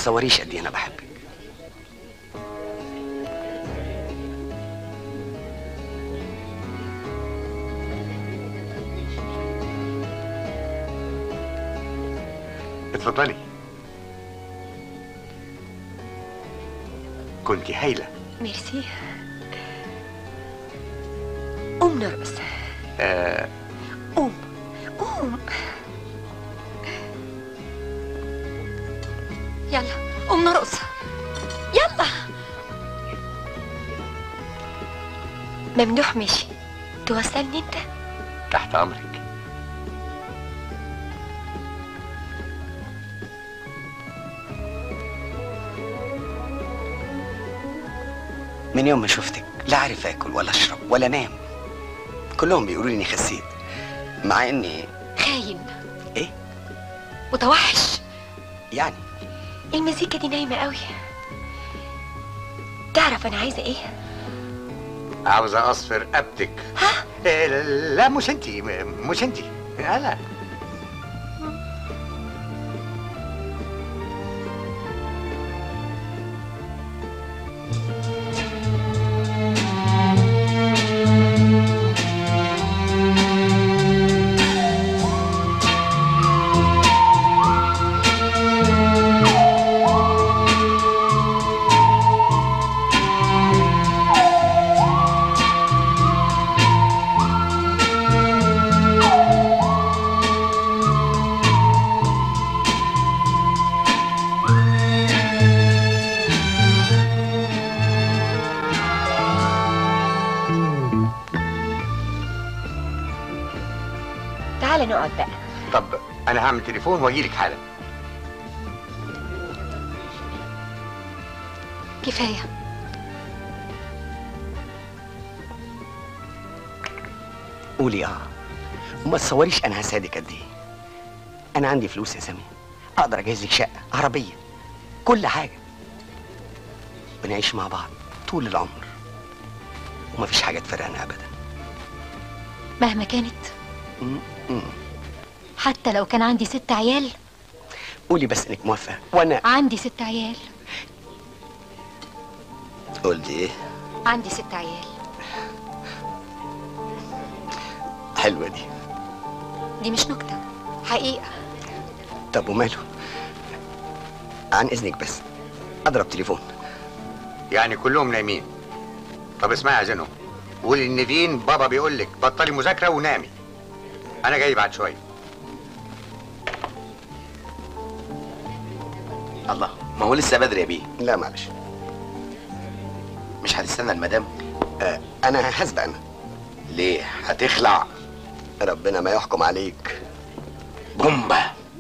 تتصوريش قد ايه انا بحبك اتفضلي كنت هايلة ميرسي قوم نرقص آه قوم قوم يلا قوم نرقص يلا ممدوح مشي توصلني انت تحت امرك من يوم ما شفتك لا عارف اكل ولا اشرب ولا انام كلهم بيقولوا لي اني خسيت مع اني خاين ايه متوحش يعني المزيكا دي نايمة قوي تعرف انا عايزة ايه عاوزة اصفر رقبتك ها؟ لا مش انتي م- مش انتي انا تعال نقعد بقى طب انا هعمل تليفون واجيلك حالا كفاية قولي اه وما تصوريش انا هساعدك قد ايه انا عندي فلوس يا سامي اقدر اجهز لك شقه عربيه كل حاجه بنعيش مع بعض طول العمر ومفيش حاجه تفرقنا ابدا مهما كانت م- م. حتى لو كان عندي ست عيال قولي بس انك موافقه وانا عندي ست عيال قلت ايه عندي ست عيال حلوه دي دي مش نكتة حقيقة طب وماله عن اذنك بس اضرب تليفون يعني كلهم نايمين طب اسمعي يا زينو قولي لنيفين بابا بيقول لك بطلي مذاكره ونامي انا جاي بعد شويه الله ما هو لسه بدري يا بيه لا معلش مش هتستنى المدام آه انا هسبق انا ليه هتخلع ربنا ما يحكم عليك بومبا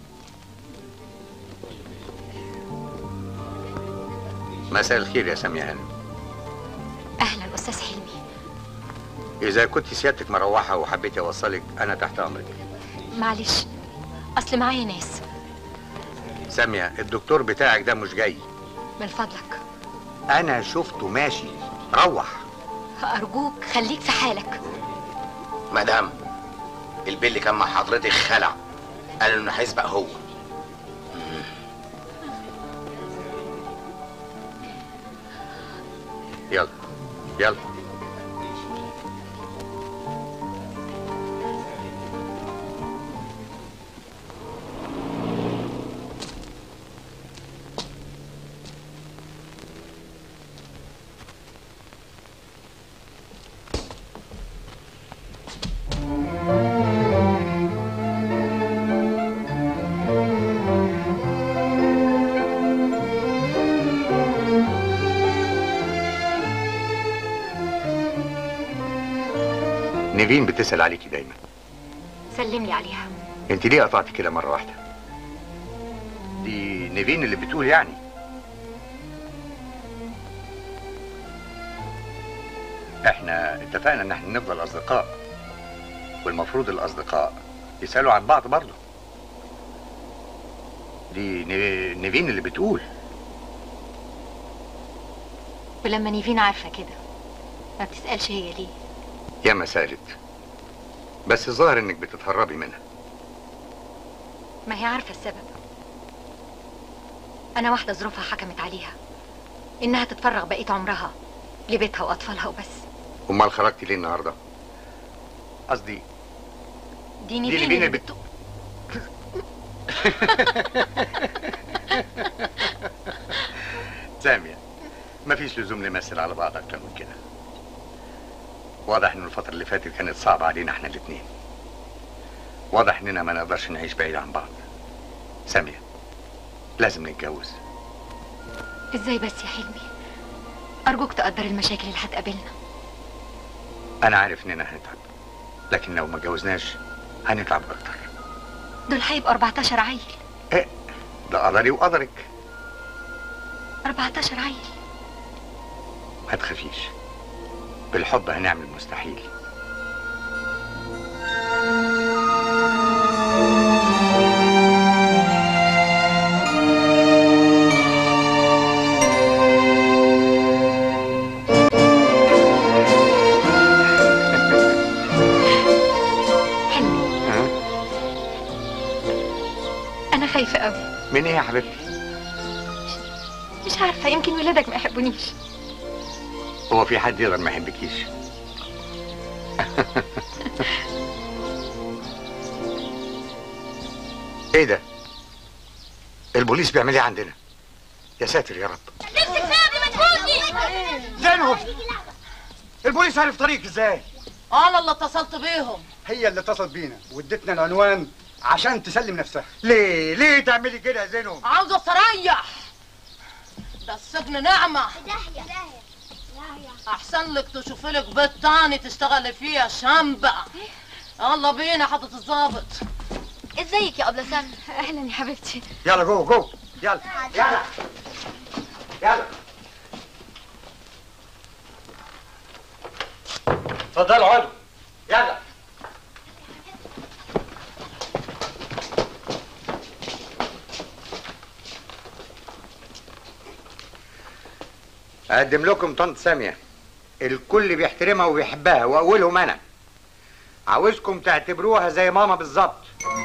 مساء الخير يا سامية هانم أهلا أستاذ حلمي اذا كنت سيادتك مروحه وحبيتي اوصلك انا تحت امرك معلش أصل معايا ناس سامية الدكتور بتاعك ده مش جاي من فضلك انا شفته ماشي روح أرجوك خليك في حالك مدام البيل اللي كان مع حضرتك خلع قال انه هيسبق هو يلا يلا نيفين بتسأل عليكي دايما سلم لي عليها انت ليه قطعتي كده مرة واحدة دي نيفين اللي بتقول يعني احنا اتفقنا ان احنا نفضل اصدقاء والمفروض الاصدقاء يسألوا عن بعض برضه دي ني- نيفين اللي بتقول ولما نيفين عارفة كده ما بتسألش هي ليه يا ما سالت بس الظاهر انك بتتهربي منها ما هي عارفة السبب انا واحده ظروفها حكمت عليها انها تتفرغ بقيه عمرها لبيتها واطفالها وبس امال خرجتي ليه النهارده قصدي ديني ديني ديني بيني البت- سامية مفيش لزوم نمثل على بعض أكتر من كده واضح إن الفترة اللي فاتت كانت صعبة علينا إحنا الاتنين واضح إننا ما نقدرش نعيش بعيد عن بعض سامية لازم نتجوز ازاي بس يا حلمي ارجوك تقدر المشاكل اللي هتقابلنا أنا عارف إننا هنتعب لكن لو ما اتجوزناش هنتعب أكتر دول هيبقوا 14 عيل ده قدري وقدرك 14 عيل ما تخافيش بالحب هنعمل مستحيل ها؟ انا خايفه قوي من ايه يا حبيبتي مش عارفه يمكن ولادك ما يحبونيش هو في حد يقدر ما يحبكيش ايه ده البوليس بيعمل ايه عندنا يا ساتر يا رب نفسك فيها ما تفوتي زينب البوليس عرف طريقك ازاي انا اللي اتصلت بيهم هي اللي اتصلت بينا وادتنا العنوان عشان تسلم نفسها ليه ليه تعملي كده يا زينب عاوزه استريح ده السجن نعمه احسن لك تشوفي لك بيت تاني تشتغلي فيه يا شنبه يلا بينا حضرة الظابط ازيك يا ابله سامي اهلا يا حبيبتي يلا جو جو يلا يلا يلا اتفضلوا اقعدوا يلا اقدم لكم طنط ساميه الكل بيحترمها وبيحبها واولهم انا عاوزكم تعتبروها زي ماما بالظبط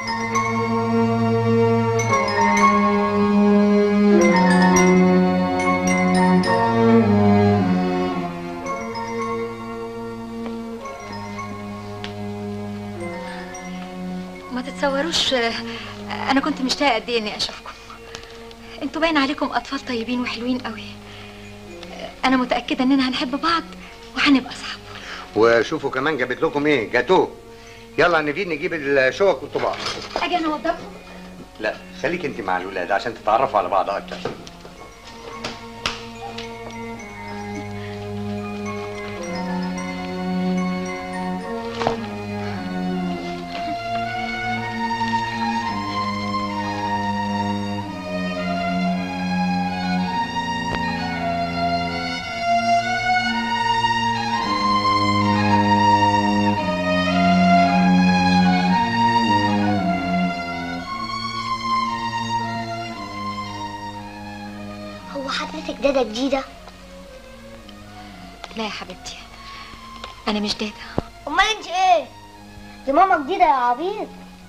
ما تتصوروش آه، انا كنت مشتاقه قد ايه اني اشوفكم انتوا باين عليكم اطفال طيبين وحلوين قوي آه، انا متاكده اننا هنحب بعض وهنبقى اصحاب وشوفوا كمان جابت لكم ايه جاتوه يلا نبيد نجيب الشوك والطباق اجي انا اوضبكم لا خليك انت مع الولاد عشان تتعرفوا على بعض اكتر هو حضرتك دادا جديدة؟ لا يا حبيبتي انا مش دادا امال انت ايه؟ دي ماما جديدة يا عبيط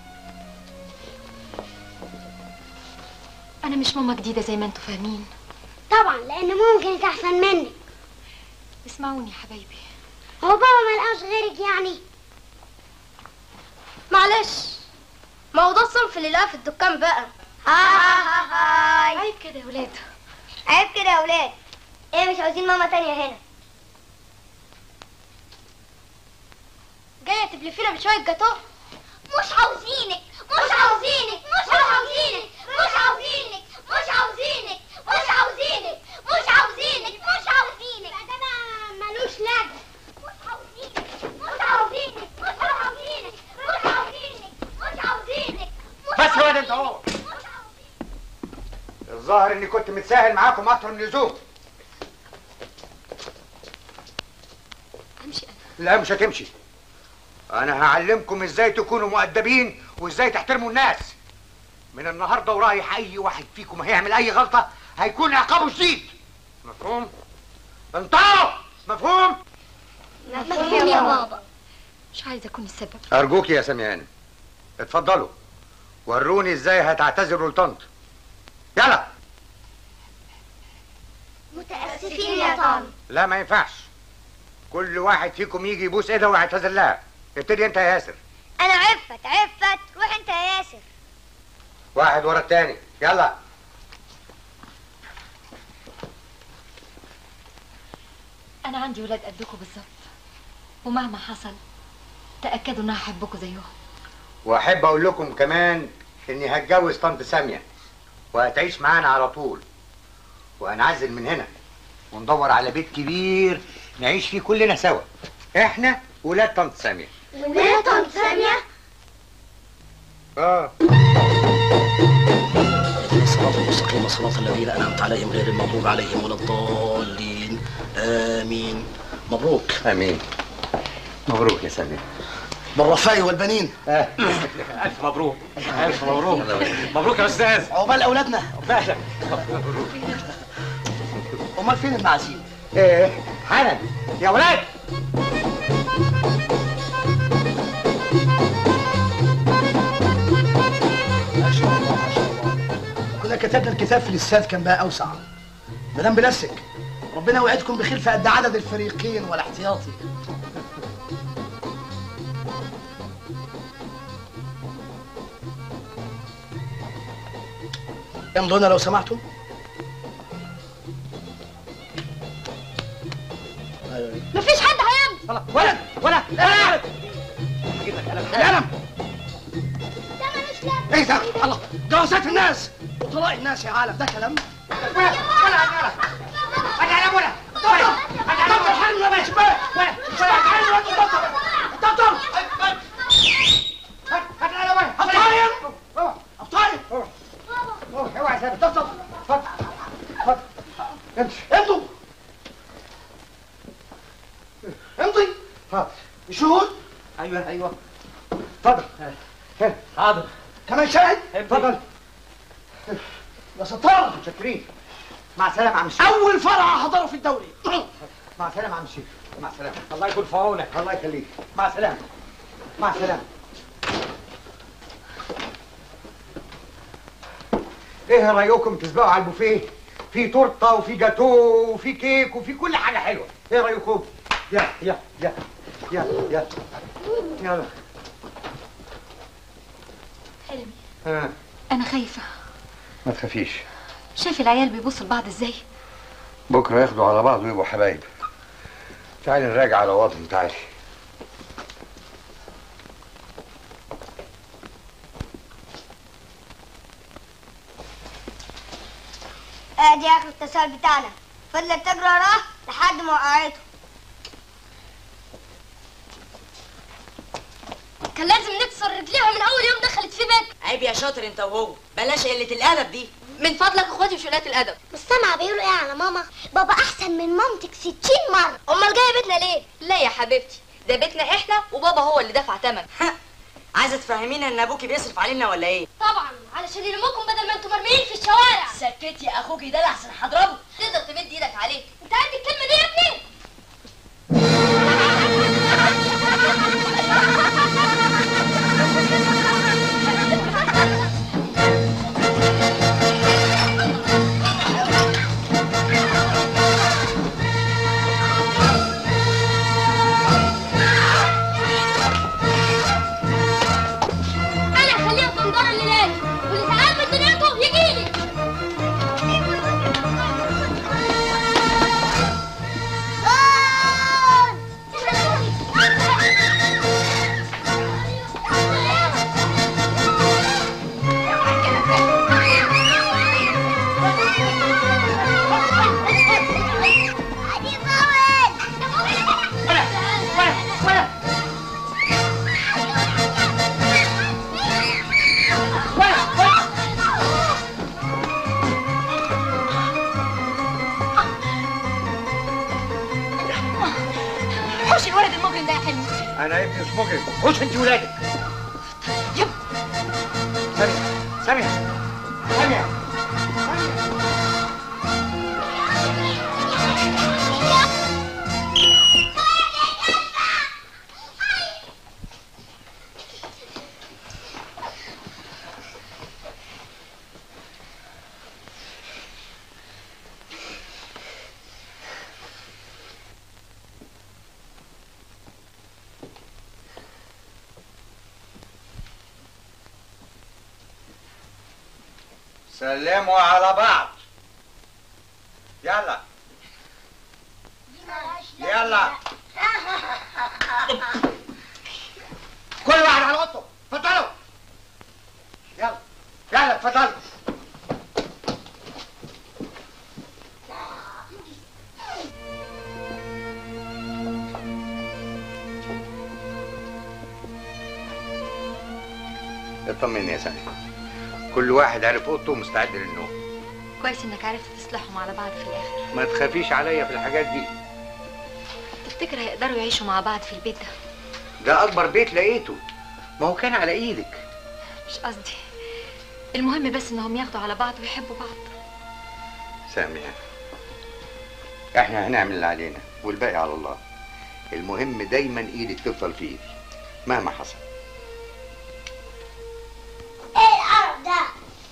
انا مش ماما جديده زي ما انتوا فاهمين طبعا لان ممكن تحسن منك اسمعوني يا حبايبي هو بابا ما لقاش غيرك يعني معلش ما هو ده الصنف اللي لقاه في الدكان بقى هاي عيب كده يا ولاد عيب كده يا ولاد ايه مش عاوزين ماما تانية هنا جاية تبلفينا بشوية جاتوه مش عاوزينك مش عاوزينك مش عاوزينك مش عاوزينك مش عاوزينك مش عاوزينك مش عاوزينك مش عاوزينك ده ما ملوش لازمة مش عاوزينك مش عاوزينك مش عاوزينك مش عاوزينك مش عاوزينك بس واد انت اهو الظاهر اني كنت متساهل معاكم اكتر من اللزوم امشي لا مش هتمشي انا هعلمكم ازاي تكونوا مؤدبين وازاي تحترموا الناس من النهارده ورايح اي واحد فيكم هيعمل اي غلطه هيكون عقابه شديد مفهوم انطقوا مفهوم مفهوم يا بابا مش عايزه اكون السبب ارجوك يا سميان اتفضلوا وروني ازاي هتعتذروا لطنط يلا متأسفين يا طارق لا ما ينفعش كل واحد فيكم يجي يبوس ايده ويعتذر لها ابتدي انت يا ياسر انا عفت عفت روح انت يا ياسر واحد ورا التاني يلا انا عندي ولاد قدكم بالظبط ومهما حصل تاكدوا ان أنا هحبكم زيهم واحب اقول لكم كمان اني هتجوز طنط ساميه وهتعيش معانا على طول وهنعزل من هنا وندور على بيت كبير نعيش فيه كلنا سوا احنا ولاد طنط ساميه ولاد طنط سامية اه الصراط المستقيم صراط الذين انعمت عليهم غير المغضوب عليهم ولا الضالين امين مبروك امين مبروك يا ساميه بالرفاء والبنين الف مبروك الف مبروك مبروك يا استاذ عقبال اولادنا امال فين المعازيم ايه حالا يا ولاد ما شاء الله ما شاء الله كنا كتبنا الكتاب في الاستاذ كان بقى اوسع مدام بنفسك ربنا يوعدكم بخير في قد عدد الفريقين والاحتياطي امضونا لو سمحتم مفيش حد هيمضي ولد ولد ولد القلم ده ملوش لازمة ايه ده الله جوازات الناس وطلاق الناس يا عالم ده كلام امضوا امضي شهود ايوه ايوه اتفضل حاضر كمان شاهد اتفضل يا ستار متشكرين مع السلامه يا عم الشيخ اول فرع هحضره في الدوري مع السلامه يا عم الشيخ مع السلامه الله يكون في عونك الله يخليك مع السلامه مع السلامه ايه رايكم تسبقوا على البوفيه في تورته وفي جاتو وفي كيك وفي كل حاجه حلوه ايه رايكم يلا يلا يلا يلا يلا يلا حلمي ها انا خايفه ما تخافيش شايف العيال بيبصوا لبعض ازاي بكره ياخدوا على بعض ويبقوا حبايب تعالي نراجع على وضعهم تعالي ادي اخر التساؤل بتاعنا فضلت تجري وراه لحد ما وقعته كان لازم نكسر رجليها من اول يوم دخلت في بيت عيب يا شاطر انت وهو بلاش قله الادب دي من فضلك اخواتي مش قلات الادب مش سامعه بيقولوا ايه على ماما بابا احسن من مامتك 60 مره امال جايه بيتنا ليه لا يا حبيبتي ده بيتنا احنا وبابا هو اللي دفع ثمن عايزه تفهمينا ان ابوكي بيصرف علينا ولا ايه طبعا علشان يلمكم بدل ما انتم مرميين في الشوارع سكت يا اخوكي ده لحسن هضربه تقدر تمد ايدك عليك انت عارف الكلمه دي يا ابني انا هخليها تنضر الليلات واللي تعال من دنيته يجيلي حوش الولد المجرم ده يا حلمي انا ابني مش مجرم خش انت ولادك سامية سامية سامية سلموا على بعض يلا يلا كل واحد على اوضته اتفضلوا يلا يلا اتفضلوا اطمني يا سامي كل واحد عارف اوضته ومستعد للنوم كويس انك عرفت تصلحهم على بعض في الاخر ما تخافيش عليا في الحاجات دي تفتكر هيقدروا يعيشوا مع بعض في البيت ده ده اكبر بيت لقيته ما هو كان على ايدك مش قصدي المهم بس انهم ياخدوا على بعض ويحبوا بعض سامية احنا هنعمل اللي علينا والباقي على الله المهم دايما ايدك تفضل في ايدي مهما حصل ايه القرف ده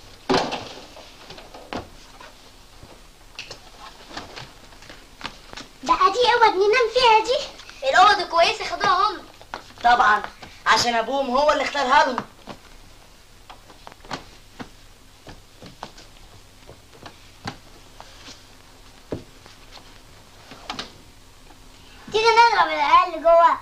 بقى دي اوض ننام فيها دي الاوض كويسه خدوها هم طبعا عشان ابوهم هو اللي اختارها لهم تيجي نضرب العيال اللي جوه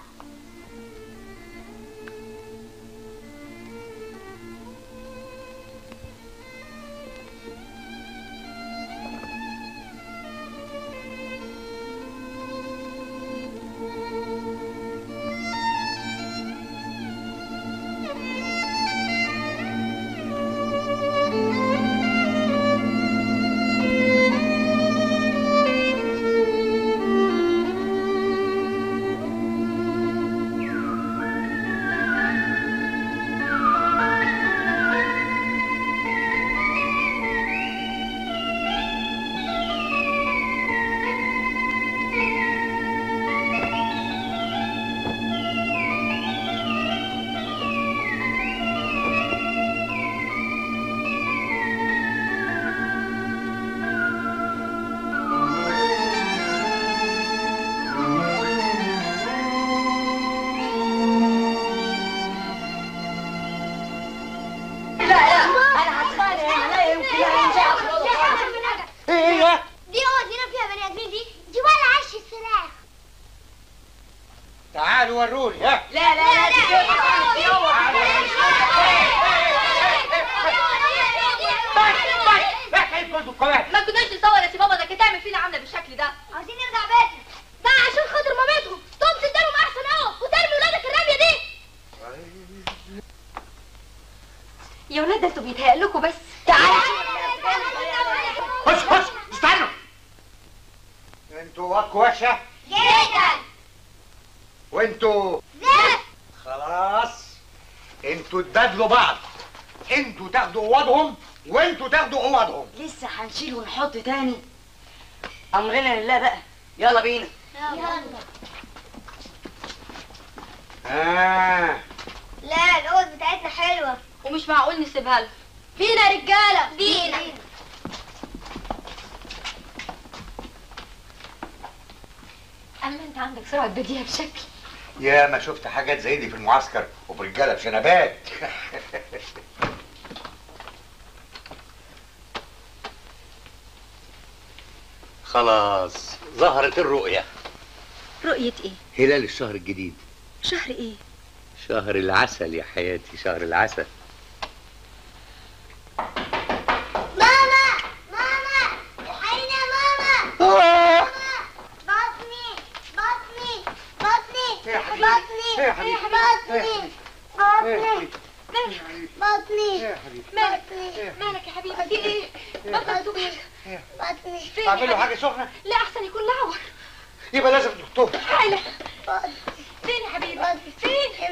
لا لا انا هتخانق هنا لا يمكن انا مش هعرف ايه دي اوض ننام فيها بني ادمين دي دي ولا عش السلاح تعالوا وروني ها لا لا لا دي كده دي هو ما كناش نصور يا سي بابا انك تعمل فينا عامله بالشكل ده عاوزين نرجع بيتنا ده عشان خاطر مامتهم تقوم تديلهم احسن اهو وترمي ولادك الرميه دي يا ولاد ده انتوا بيتهيأ لكم بس تعالى خش خش استنوا انتوا وقوا وحشه جدا وانتوا زفت خلاص انتوا تبادلوا بعض انتوا تاخدوا اوضهم وانتوا تاخدوا اوضهم لسه هنشيل ونحط تاني امرنا لله بقى يلا بينا آه. لا الاوض بتاعتنا حلوه ومش معقول نسيبها له بينا رجاله بينا اما انت عندك سرعه بديهه بشكل يا ما شفت حاجات زي دي في المعسكر وبرجاله بشنبات خلاص ظهرت الرؤية رؤيه ايه هلال الشهر الجديد شهر ايه شهر العسل يا حياتي شهر العسل ماما ماما الحقيني يا ماما بطني بطني بطني يا حبيبي. بطني يا حبيبي. بطني بطني بطني يا حبيبي مالك مالك يا حبيبي في ايه بطنك توجعك بطني فين اعمل له يا حاجه سخنه لا احسن يكون لعور يبقى لازم دكتور تعالى فين يا حبيبي فين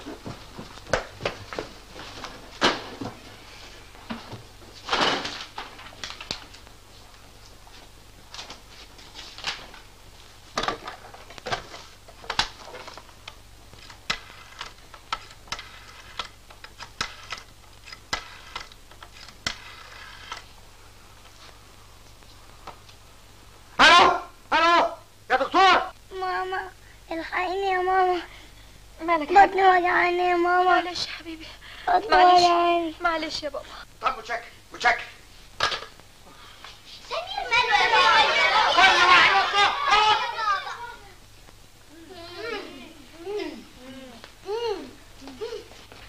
الو الو يا دكتور ماما الحقيني يا ماما مالك يا بطني وجعاني يا ماما معلش يا حبيبي بطني معلش وجعاني معلش يا بابا طب متشكر متشكر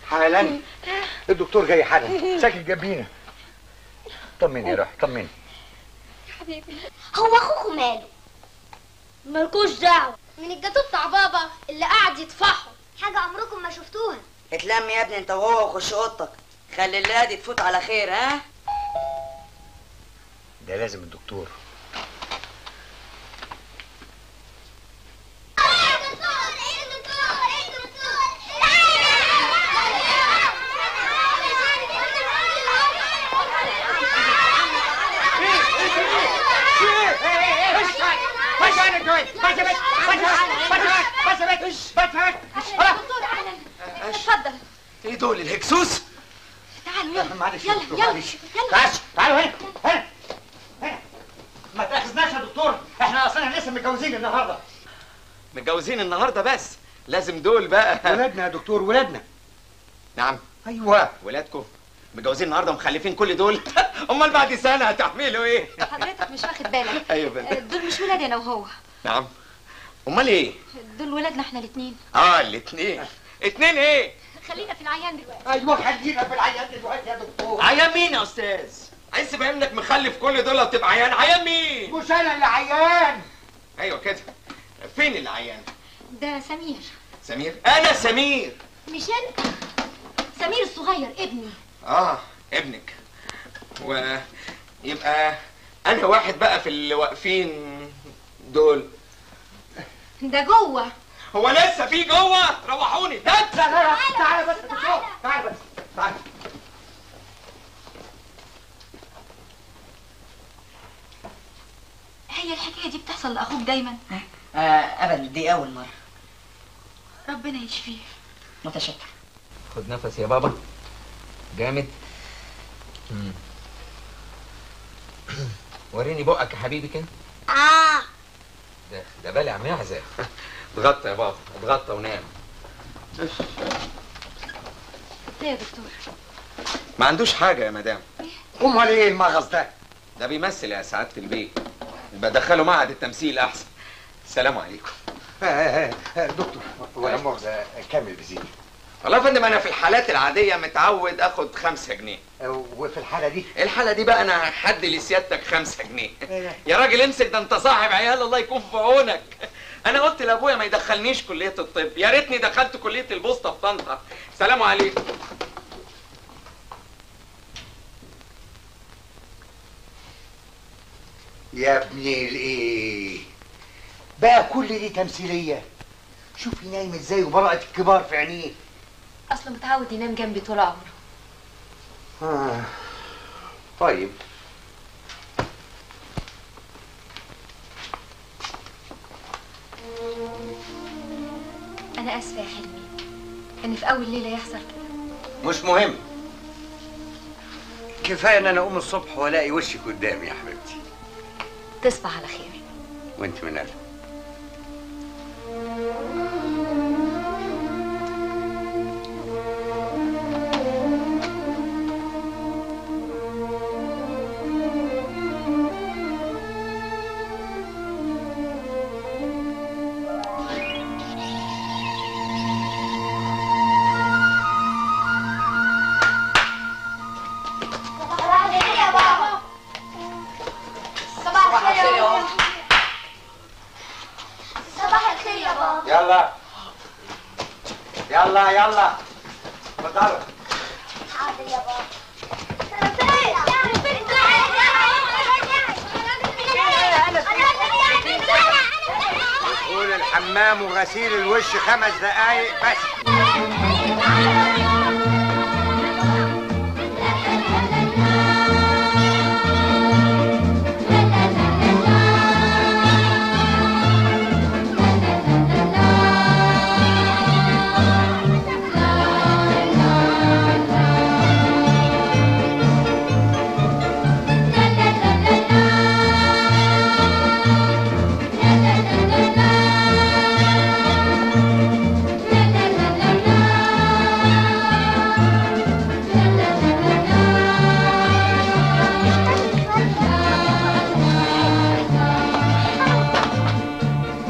حالا الدكتور جاي حالا ساكن جنبينا طمني يا روح طمني حبيبي هو اخوكم ماله مالكوش دعوه من الجاتو بتاع بابا اللي قاعد يطفحه حاجه عمركم ما شفتوها اتلم يا ابني انت وهو وخش اوضتك خلي الليله دي تفوت على خير ها ده لازم الدكتور اتفضل ايه دول الهكسوس تعالوا يلا معلش يلا يا دكتور، يلا معلش. يلا تعالوا تعالوا هنا هنا هنا ما تاخذناش يا دكتور احنا اصلا لسه متجوزين النهارده متجوزين النهارده بس لازم دول بقى ولادنا يا دكتور ولادنا نعم ايوه ولادكم متجوزين النهارده ومخلفين كل دول امال بعد سنه هتعملوا ايه حضرتك مش واخد بالك ايوه بنت دول مش ولادي انا وهو نعم امال ايه دول ولادنا احنا الاثنين اه الاثنين اتنين ايه خلينا في العيان دلوقتي ايوه خلينا في العيان دلوقتي يا دكتور عيان مين يا استاذ عايز تبقى انك مخلف كل دول وتبقى عيان عيان مين مش انا اللي عيان ايوه كده فين العيان ده سمير سمير انا سمير مش انت سمير الصغير ابني اه ابنك ويبقى انا واحد بقى في اللي واقفين دول ده جوه هو لسه في جوه روحوني ده لا لا لا تعالى بس يا دكتور تعالى بس تعالى هي الحكايه دي بتحصل لاخوك دايما آه ابدا دي اول مره ربنا يشفيه متشكر خد نفس يا بابا جامد مم. وريني بقك يا حبيبي كده اه ده ده بالع معزه اتغطى يا بابا اتغطى ونام ليه يا دكتور ما عندوش حاجه يا مدام امال ايه المغص ده ده بيمثل يا سعاده البيت بدخله معهد التمثيل احسن السلام عليكم آه، آه، آه، دكتور ولا مؤاخذه كامل بزيد والله يا فندم انا في الحالات العاديه متعود اخد خمسة جنيه وفي الحاله دي الحاله دي بقى انا حد لسيادتك خمسة جنيه يا راجل امسك ده انت صاحب عيال الله يكون في عونك انا قلت لابويا ما يدخلنيش كليه الطب يا ريتني دخلت كليه البوسطه في طنطا سلام عليكم يا ابني الايه بقى كل دي تمثيليه شوفي نايم ازاي وبراءة الكبار في عينيه اصله متعود ينام جنبي طول عمره آه. طيب انا اسفه يا حلمي ان في اول ليله يحصل كده مش مهم كفايه ان انا اقوم الصبح والاقي وشك قدامي يا حبيبتي تصبح على خير وانت من قلبي صباح الخير يا بابا صباح الخير يا بابا صباح الخير يا بابا يلا يلا يلا اتفضلوا حاضر يا بابا دخول الحمام وغسيل الوش خمس دقايق بس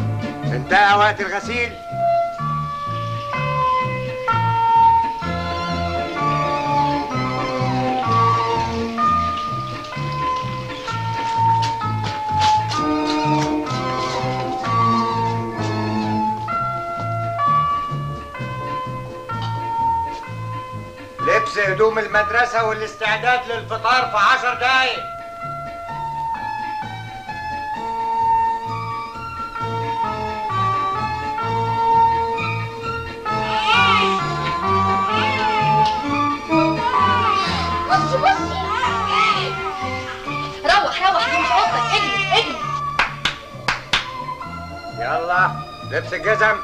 انتهى وقت الغسيل لبس هدوم المدرسة والاستعداد للفطار في عشر دقايق بصي بصي روح روح دي مش اوضتك اجري اجري يلا لبس الجزم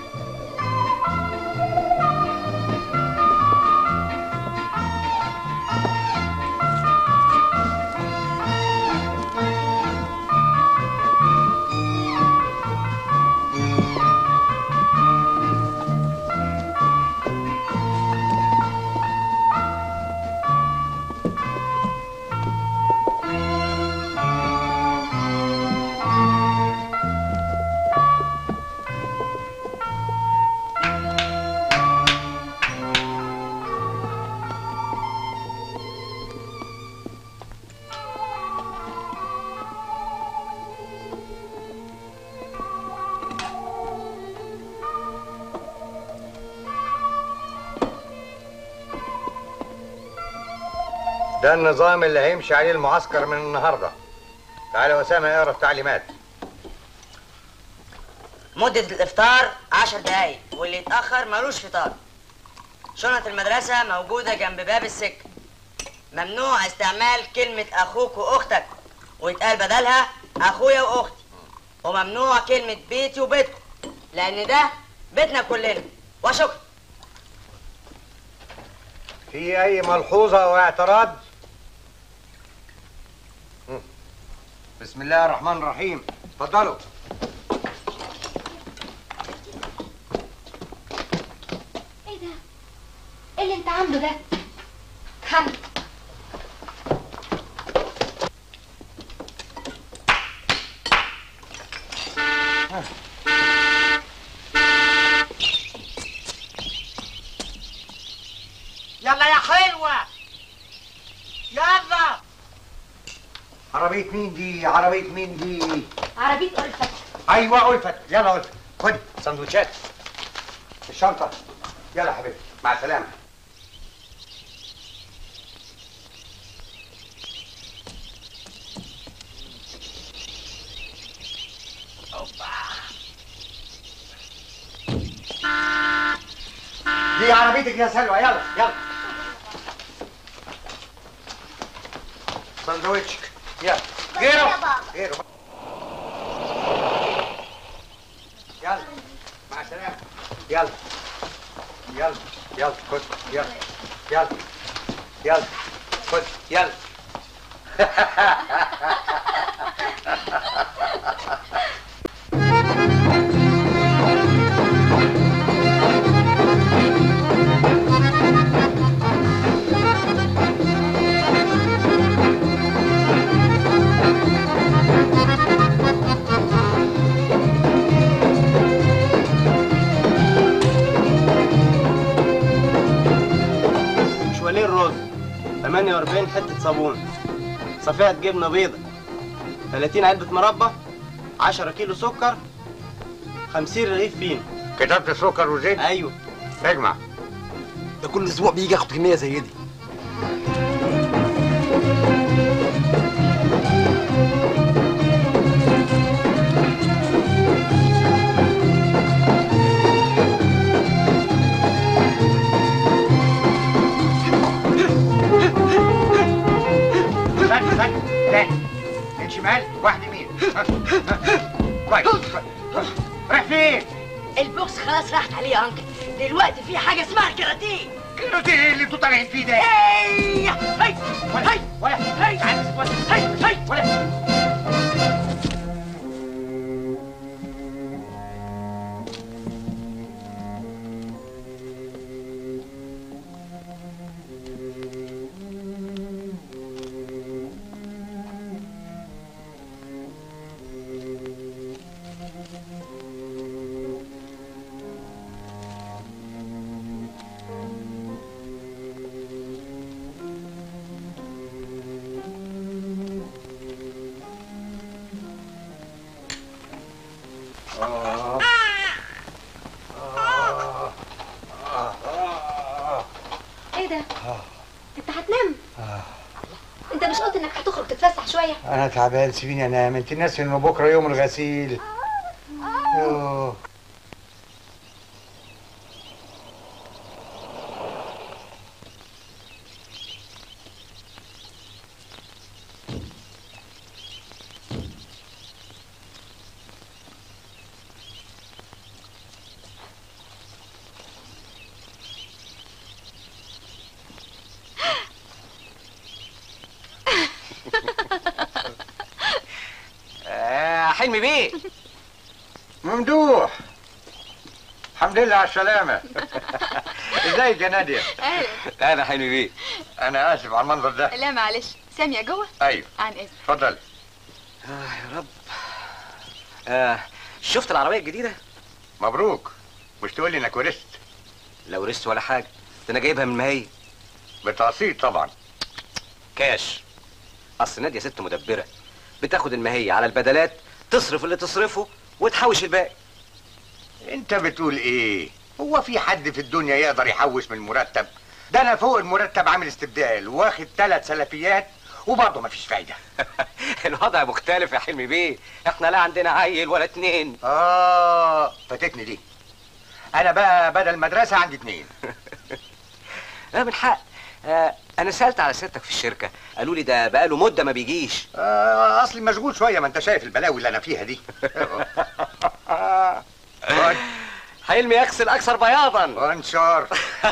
ده النظام اللي هيمشي عليه المعسكر من النهارده تعالى يا اسامه اقرا التعليمات مدة الإفطار عشر دقايق واللي يتأخر ملوش فطار شنط المدرسة موجودة جنب باب السكة ممنوع استعمال كلمة أخوك وأختك ويتقال بدلها أخويا وأختي وممنوع كلمة بيتي وبيتكم لأن ده بيتنا كلنا وشكرا في اي ملحوظه او اعتراض مم. بسم الله الرحمن الرحيم اتفضلوا ايه ده؟ ايه اللي انت عامله ده؟ تعال يلا يا حلوه يلا عربيه مين دي عربيه مين دي عربية ألفت ايوه الفت يلا الفت خد سندوتشات الشنطه يلا يا حبيبي مع السلامه دي عربيتك يا سلوى يلا يلا سندوتشك يلا غيره غيره يلا مع السلامة يلا يلا يلا خد يلا يلا يلا خد يلا شوالين رز 48 حتة صابون صفيحة جبنة بيضة 30 علبة مربى 10 كيلو سكر 50 رغيف فين كتبت سكر وزيت ايوه اجمع ده كل اسبوع بيجي ياخد كميه زي دي استنى استنى تاني من شمال واحد يمين ها، ها. كويس كويس. رايح فين؟ البوكس خلاص راحت عليه يا انكل دلوقتي في حاجه اسمها كاراتيه كاراتيه ايه اللي انتوا طالعين فيه ده؟ هي هي ولا هي ولا هي هي هي ولا انك هتخرج تتفسح شويه انا تعبان سيبيني انام انت ناسي انه بكره يوم الغسيل يوه. آه حلمي بيه ممدوح الحمد لله على السلامة ازيك يا نادية؟ اهلا انا حلمي بيه أنا آسف على المنظر ده لا معلش سامية جوه أيوه عن اذن اتفضل آه يا رب آه شفت العربية الجديدة؟ مبروك مش تقول لي انك ورثت لا ورثت ولا حاجة ده انا جايبها من مهي بتقسيط طبعا كاش اصل نادية ست مدبرة بتاخد المهية على البدلات تصرف اللي تصرفه وتحوش الباقي انت بتقول ايه هو في حد في الدنيا يقدر يحوش من المرتب ده انا فوق المرتب عامل استبدال واخد ثلاث سلفيات وبرضه مفيش فايده الوضع مختلف يا حلمي بيه احنا لا عندنا عيل ولا اتنين اه فاتتني دي انا بقى بدل مدرسه عندي اتنين لا من حق آه انا سالت على سيادتك في الشركه قالوا لي ده بقاله مده ما بيجيش آه اصلي مشغول شويه ما انت شايف البلاوي اللي انا فيها دي حلمي يغسل اكثر بياضا وانشار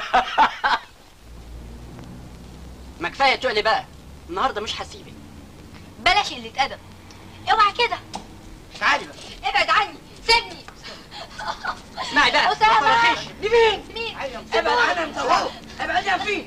ما كفايه تقلي بقى النهارده مش هسيبك بلاش قله ادب اوعى كده تعالي بقى ابعد عني سيبني اسمعي بقى أسامة. ما تطرخيش لمين مين ابعد عنها انت وهو ابعد يا فيه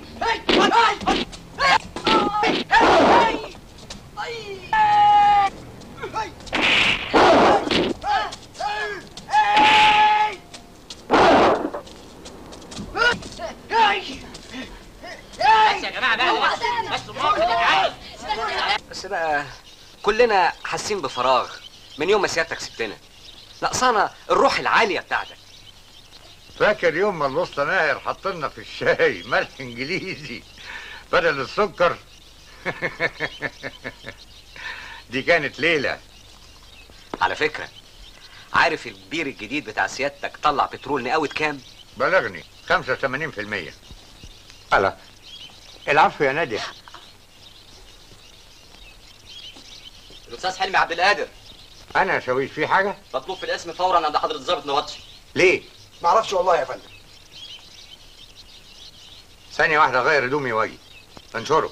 بس يا جماعه بقى بس بس الموقف ده تعالي بس بقى كلنا حاسين بفراغ من يوم ما سيادتك سبتنا نقصانا الروح العاليه بتاعتك فاكر يوم ما الوسطى ناهر حط لنا في الشاي ملح انجليزي بدل السكر دي كانت ليله على فكره عارف البير الجديد بتاع سيادتك طلع بترول نقاوة كام؟ بلغني 85% ألا العفو يا نادية الاستاذ حلمي عبد القادر أنا شويش في حاجة؟ مطلوب في الاسم فورا عند حضره الضابط نواتشي ليه؟ معرفش والله يا فندم ثانية واحدة غير هدومي واجي انشره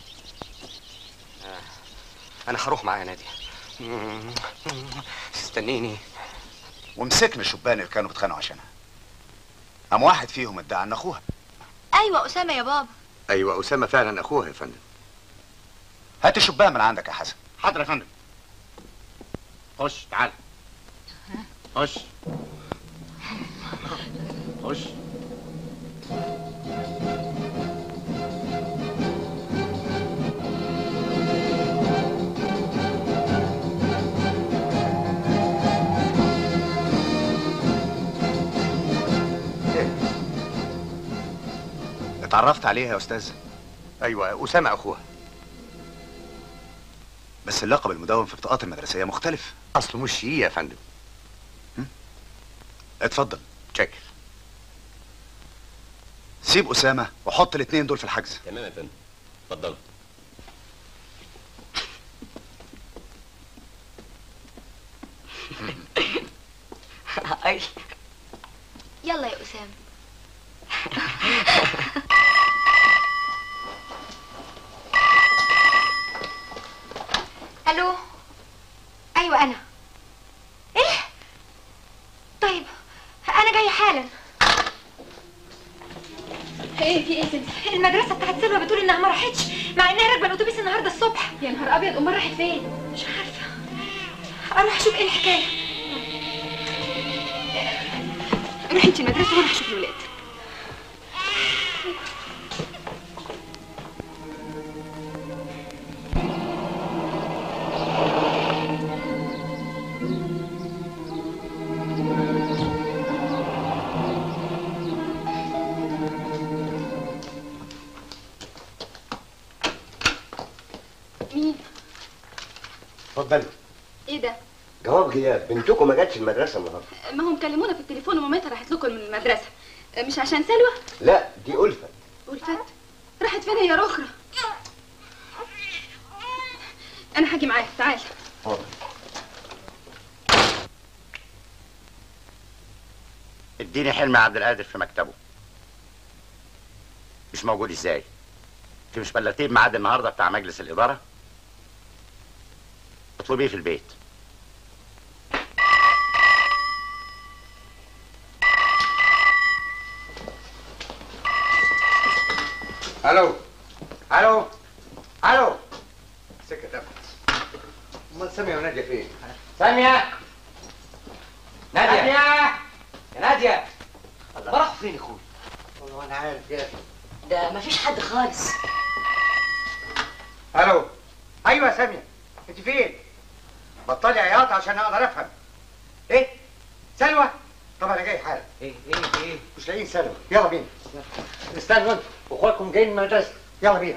انا هروح معايا نادية استنيني ومسكنا الشبان اللي كانوا بيتخانقوا عشانها قام واحد فيهم ادعى ان اخوها ايوه اسامه يا بابا أيوة أسامة فعلا أخوها يا فندم هات الشبان من عندك يا حسن حاضر يا فندم خش تعال خش خش اتعرفت عليها يا استاذ أيوة أسامة أخوها بس اللقب المدون في بطاقات المدرسيه مختلف أصله مش شيء يا فندم اتفضل تشيك سيب اسامه وحط الاثنين دول في الحجز تمام يا فندم اتفضل اي يلا يا اسامه الو ايوه انا ايه طيب انا جايه حالا ايه في ايه ستي المدرسه بتاعت سلوى بتقول انها ما راحتش مع انها راكبه الاتوبيس النهارده الصبح يا نهار ابيض امال راحت فين مش عارفه اروح اشوف ايه الحكايه روحي انت المدرسه وانا هشوف الولاد مين اتفضلوا ايه ده جواب غياب بنتكم ما جاتش المدرسه النهارده ما هم كلمونا في التليفون ومامتها راحت لكم من المدرسه مش عشان سلوى لا دي ألفة والفت راحت فين يا رخرة انا هاجي معاك تعال اديني حلمي عبد القادر في مكتبه مش موجود ازاي انت مش بلغتيه بميعاد النهارده بتاع مجلس الاداره اطلبيه في البيت الو الو الو سكه قفلت امال ساميه وناديه فين سامية نادية نادية يا نادية الله راحوا فين يا اخوي والله انا عارف يا اخي ده مفيش حد خالص الو ايوه يا ساميه انت فين بطلي عياط عشان اقدر افهم ايه سلوى طب انا جاي حالا ايه ايه ايه مش لاقيين سلوى يلا بينا استنوا انتوا واخواتكم جايين من المدرسه يلا بينا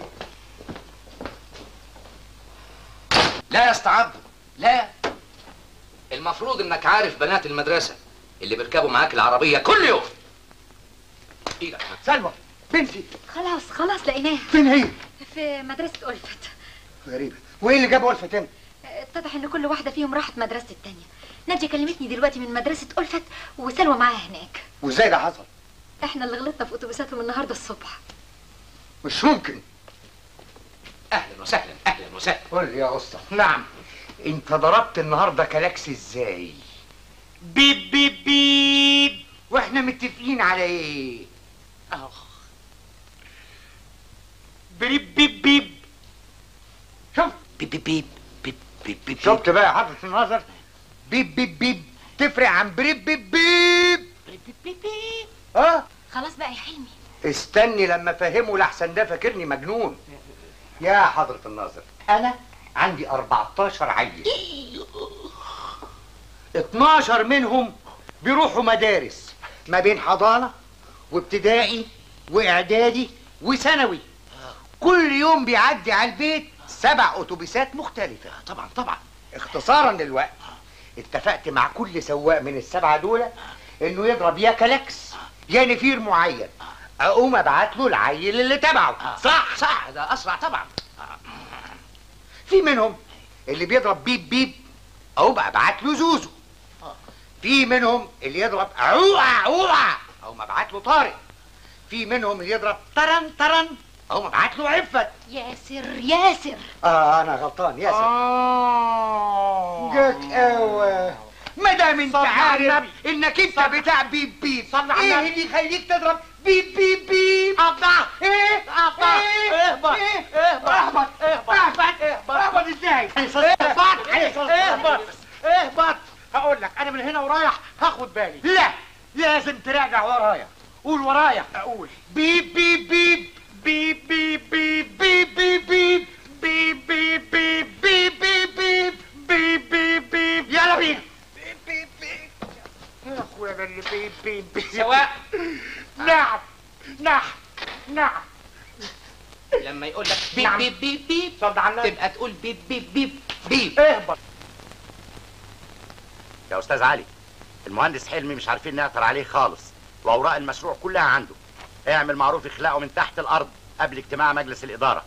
لا يا اسطى عبده لا المفروض انك عارف بنات المدرسه اللي بيركبوا معاك العربيه كل يوم ايدك سلوى بنتي خلاص خلاص لقيناها فين هي في مدرسة ألفت غريبه وايه اللي جاب ألفة تاني اتضح ان كل واحدة فيهم راحت مدرسة التانية نادية كلمتني دلوقتي من مدرسة ألفت وسلوى معاها هناك وازاي ده حصل احنا اللي غلطنا في اتوبيساتهم النهاردة الصبح مش ممكن اهلا وسهلا اهلا وسهلا قول لي يا اسطى نعم انت ضربت النهارده كلاكس ازاي بيب بيب بيب واحنا متفقين على ايه اخ بيب بيب بيب شوف بيب بيب بيب بيب بيب بيب شفت بقى يا حافظ النظر بيب بيب بيب تفرق عن بريب بيب بيب بيب بيب بيب اه خلاص بقى يا حلمي استني لما افهمه لحسن ده فاكرني مجنون يا حضرة الناظر انا عندي 14 عيل 12 منهم بيروحوا مدارس ما بين حضانة وابتدائي واعدادي وثانوي كل يوم بيعدي على البيت سبع اتوبيسات مختلفة طبعا طبعا اختصارا للوقت اتفقت مع كل سواق من السبعة دول انه يضرب يا كلاكس يا نفير معين اقوم ابعت له العيل اللي تبعه صح صح ده اسرع طبعا في منهم اللي بيضرب بيب بيب او بقى ابعت له زوزو في منهم اللي يضرب عوعة عوعة او ما ابعت له طارق في منهم اللي يضرب طرن طرن او ما ابعت له عفت ياسر ياسر اه انا غلطان ياسر جاك قوي ما دام انت عارف انك انت بتاع بيب بيب ايه اللي يخليك تضرب بيب بيب بيب قطع ايه قطع اهبط اهبط اهبط اهبط اهبط اهبط ازاي اهبط اهبط اهبط هقول لك انا من هنا ورايح هاخد بالي لا لازم تراجع ورايا قول ورايا اقول بيب بيب بيب بيب بيب بيب بيب بيب بيب بيب بيب بيب بيب بيب بيب بيب بيب بيب يلا بينا بيب بيب بيب يا اخويا ده اللي بيب بيب بيب سواء نعم نعم نعم لما يقول لك بيب نعم. بيب بيب بيب صد على النبي تبقى تقول بيب بيب بيب بيب اهبط يا استاذ علي المهندس حلمي مش عارفين نعثر عليه خالص واوراق المشروع كلها عنده اعمل معروف اخلاقه من تحت الارض قبل اجتماع مجلس الاداره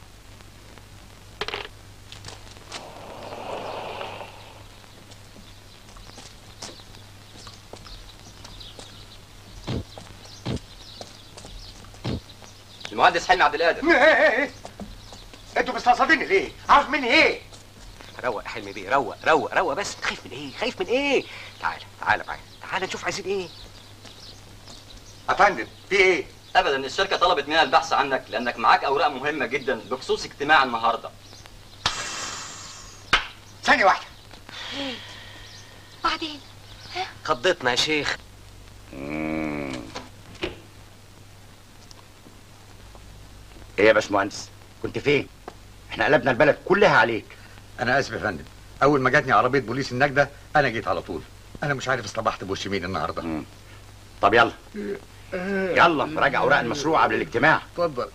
المهندس حلمي عبد القادر ايه ايه ايه انتوا مستقصديني ليه؟ عارف مني ايه؟ روق يا حلمي بيه روق روق روق بس خايف من ايه خايف من ايه تعال تعال معايا تعال نشوف عايزين ايه افندم في ايه ابدا الشركه طلبت مننا البحث عنك لانك معاك اوراق مهمه جدا بخصوص اجتماع النهارده ثانية واحدة بعدين خضتنا يا شيخ ايه يا باشمهندس كنت فين احنا قلبنا البلد كلها عليك انا اسف يا فندم اول ما جاتني عربيه بوليس النجده انا جيت على طول انا مش عارف اصطبحت بوش مين النهارده طب يلا يلا نراجع اوراق المشروع قبل الاجتماع اتفضل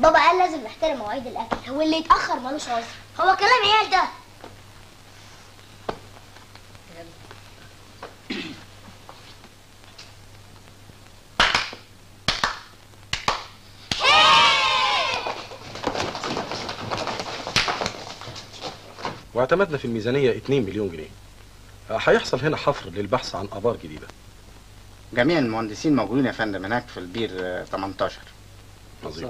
بابا قال لازم نحترم مواعيد الاكل هو اللي يتاخر ملوش عذر هو كلام عيال ده واعتمدنا في الميزانية 2 مليون جنيه آه، هيحصل هنا حفر للبحث عن آبار جديدة جميع المهندسين موجودين يا فندم هناك في البير آه، 18 عظيم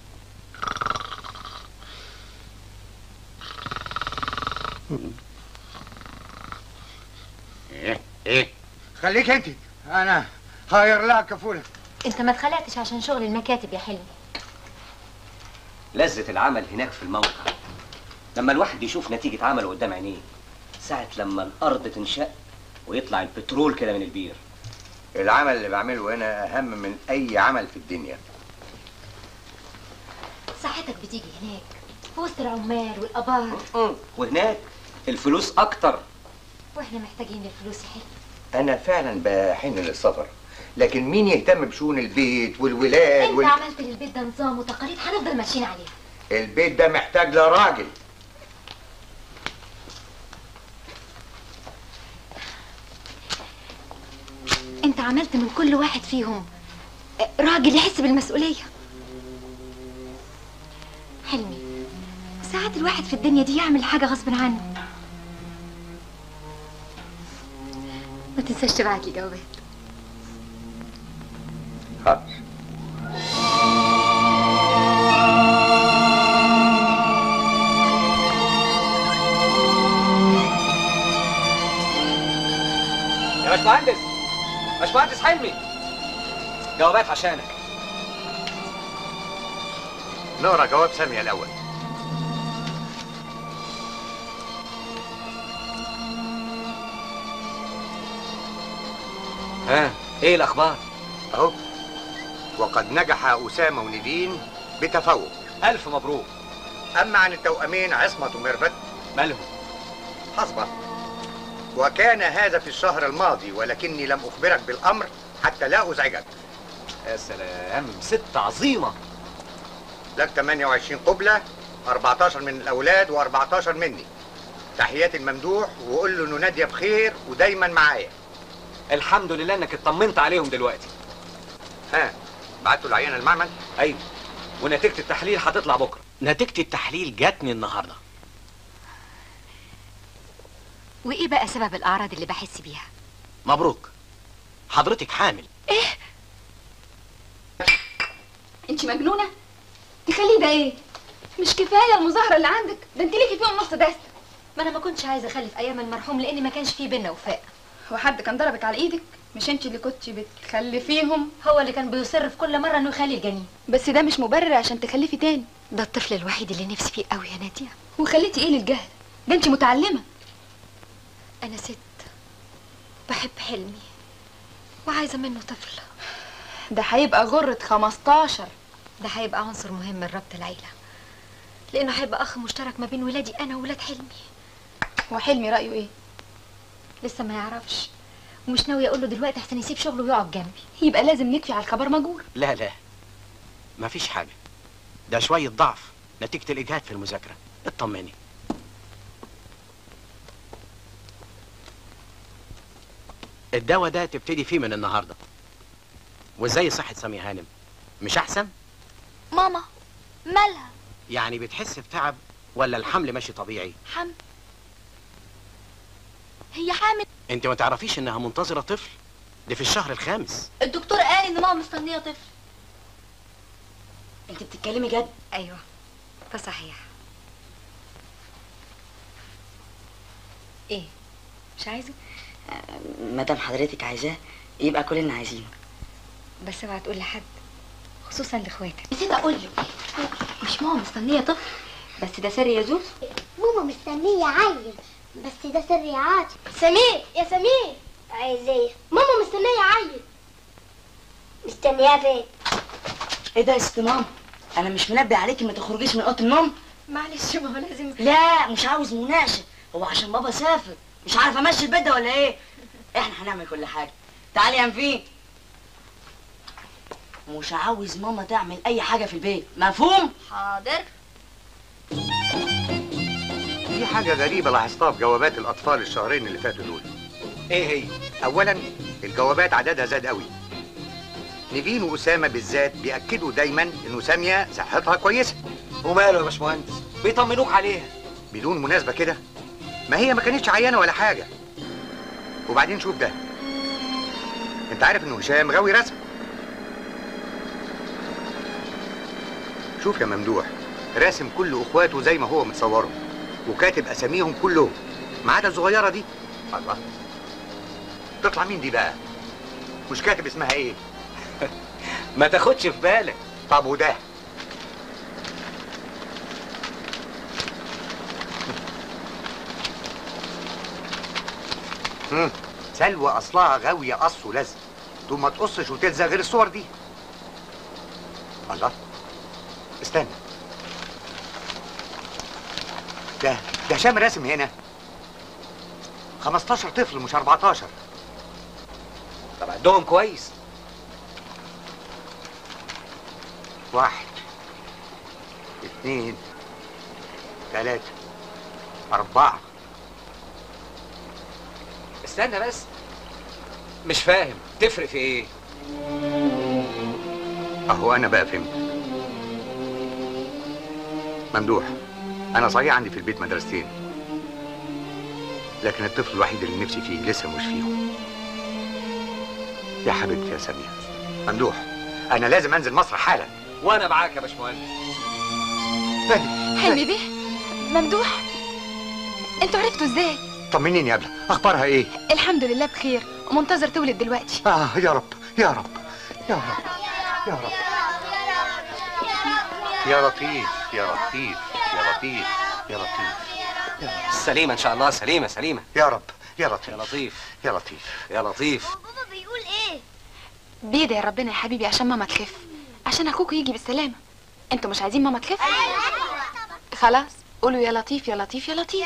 ايه ايه خليك انت انا هاير لها كفوله انت ما اتخلقتش عشان شغل المكاتب يا حلمي لذة العمل هناك في الموقع لما الواحد يشوف نتيجة عمله قدام عينيه ساعة لما الأرض تنشق ويطلع البترول كده من البير العمل اللي بعمله هنا اهم من اي عمل في الدنيا ساعتك بتيجي هناك في وسط العمال والابار وهناك الفلوس أكتر واحنا محتاجين الفلوس يا حلمي انا فعلا بحن للسفر لكن مين يهتم بشؤون البيت والولاد انت وال... عملت للبيت ده نظام وتقاليد هنفضل ماشيين عليها البيت ده محتاج لراجل انت عملت من كل واحد فيهم راجل يحس بالمسؤولية حلمي ساعات الواحد في الدنيا دي يعمل حاجة غصب عنه ما تنساش تبعت لي جوابات حاضر يا باشمهندس باشمهندس حلمي جوابات عشانك نقرا جواب سامية الاول ها ايه الاخبار اهو وقد نجح اسامه وندين بتفوق الف مبروك اما عن التوأمين عصمت وميرفت مالهم حسبة وكان هذا في الشهر الماضي ولكني لم اخبرك بالامر حتى لا ازعجك يا سلام ست عظيمه لك 28 قبلة 14 من الأولاد و14 مني تحياتي الممدوح وقول له إنه نادية بخير ودايما معايا الحمد لله انك اطمنت عليهم دلوقتي ها بعتوا العينة المعمل ايوه ونتيجة التحليل هتطلع بكرة نتيجة التحليل جاتني النهاردة وايه بقى سبب الاعراض اللي بحس بيها مبروك حضرتك حامل ايه انت مجنونه تخليه ده ايه مش كفايه المظاهره اللي عندك ده انت ليكي فيهم نص دست ما انا ما كنتش عايزه اخلف ايام المرحوم لان ما كانش في بينا وفاء هو حد كان ضربك على ايدك مش انت اللي كنت بتخلفيهم هو اللي كان بيصر في كل مره انه يخلي الجنين بس ده مش مبرر عشان تخلفي تاني ده الطفل الوحيد اللي نفسي فيه قوي يا ناديه وخليتي ايه للجهل ده انت متعلمه انا ست بحب حلمي وعايزه منه طفل ده هيبقى غرة 15 ده هيبقى عنصر مهم من ربط العيله لانه هيبقى اخ مشترك ما بين ولادي انا وولاد حلمي وحلمي رايه ايه لسه ما يعرفش ومش ناوي اقول له دلوقتي احسن يسيب شغله ويقعد جنبي يبقى لازم نكفي على الخبر مجور لا لا مفيش حاجة ده شوية ضعف نتيجة الإجهاد في المذاكرة اطمني الدواء ده تبتدي فيه من النهاردة وازاي صحة سامية هانم مش أحسن؟ ماما مالها يعني بتحس بتعب ولا الحمل ماشي طبيعي؟ حمل هي حامل انت ما تعرفيش انها منتظرة طفل دي في الشهر الخامس الدكتور قال ان ماما مستنيه طفل انت بتتكلمي جد ايوه ده صحيح ايه مش عايزه ما دام حضرتك عايزاه يبقى كلنا عايزينه بس اوعى تقول لحد خصوصا لاخواتك نسيت اقول لك مش ماما مستنيه طفل بس ده سر يا زوز ماما مستنيه عيل بس ده سر يا عاطف سمير يا سمير عايز ايه ماما مستنيه عيل مستنياه فين ايه ده يا ست ماما انا مش منبه عليكي ما تخرجيش من اوضه النوم معلش ما هو لازم لا مش عاوز مناقشه هو عشان بابا سافر مش عارفه امشي البيت ده ولا ايه احنا هنعمل كل حاجه تعالي يا انفين مش عاوز ماما تعمل اي حاجه في البيت مفهوم حاضر في حاجة غريبة لاحظتها في جوابات الأطفال الشهرين اللي فاتوا دول إيه هي؟ أولا الجوابات عددها زاد قوي نيفين وأسامة بالذات بيأكدوا دايما إنه سامية صحتها كويسة وماله يا باشمهندس بيطمنوك عليها بدون مناسبة كده ما هي ما كانتش عيانة ولا حاجة وبعدين شوف ده انت عارف انه هشام غاوي رسم شوف يا ممدوح راسم كل اخواته زي ما هو متصورهم وكاتب اساميهم كلهم ما عدا الصغيره دي الله تطلع مين دي بقى مش كاتب اسمها ايه ما تاخدش في بالك طب وده مم. سلوى اصلها غاويه قص ولزق ثم ما تقصش وتلزق غير الصور دي الله استنى ده ده هشام راسم هنا 15 طفل مش 14 طب عندهم كويس واحد اثنين ثلاثة أربعة استنى بس مش فاهم تفرق في ايه أهو أنا بقى فهمت ممدوح أنا صحيح عندي في البيت مدرستين لكن الطفل الوحيد اللي نفسي فيه لسه مش فيهم يا حبيبتي يا سامية ممدوح أنا لازم أنزل مصر حالا وانا معاك يا باشمهندس حلمي بيه ممدوح انتوا عرفتوا ازاي طمنيني يا ابله أخبارها إيه؟ الحمد لله بخير ومنتظر تولد دلوقتي آه يا رب يا رب يا رب يا رب يا لطيف يا لطيف يا لطيف يا لطيف سليمة ان شاء الله سليمة سليمة يا رب يا لطيف يا لطيف يا لطيف يا لطيف بابا بيقول ايه بيدعي ربنا يا حبيبي عشان ماما تخف عشان اخوك يجي بالسلامه انتوا مش عايزين ماما تخف خلاص قولوا يا لطيف يا لطيف يا لطيف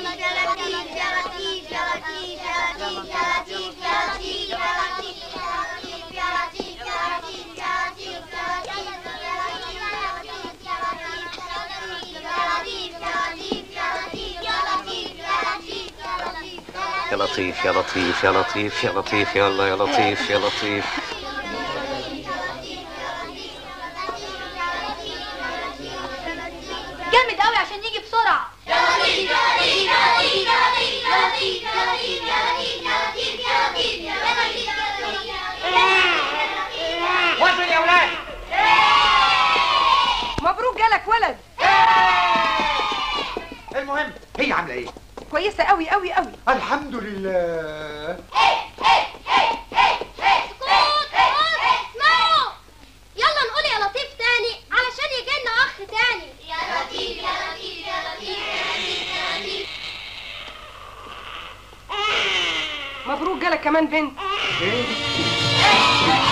يا لطيف يا لطيف يا لطيف يا لطيف يلا يا لطيف يا لطيف جامد قوي عشان يجي بسرعة يا لطيف يا لطيف يا لطيف يا لطيف يا لطيف يا لطيف يا لطيف يا لطيف يا لطيف يا لطيف وصل يا ولاد مبروك جالك ولد المهم هي عامله ايه كويسه قوي قوي قوي الحمد لله اسمعوا يلا نقول يا لطيف تاني علشان يجي لنا اخ تاني يا لطيف يا لطيف يا لطيف يا لطيف مبروك جالك كمان بنت ايه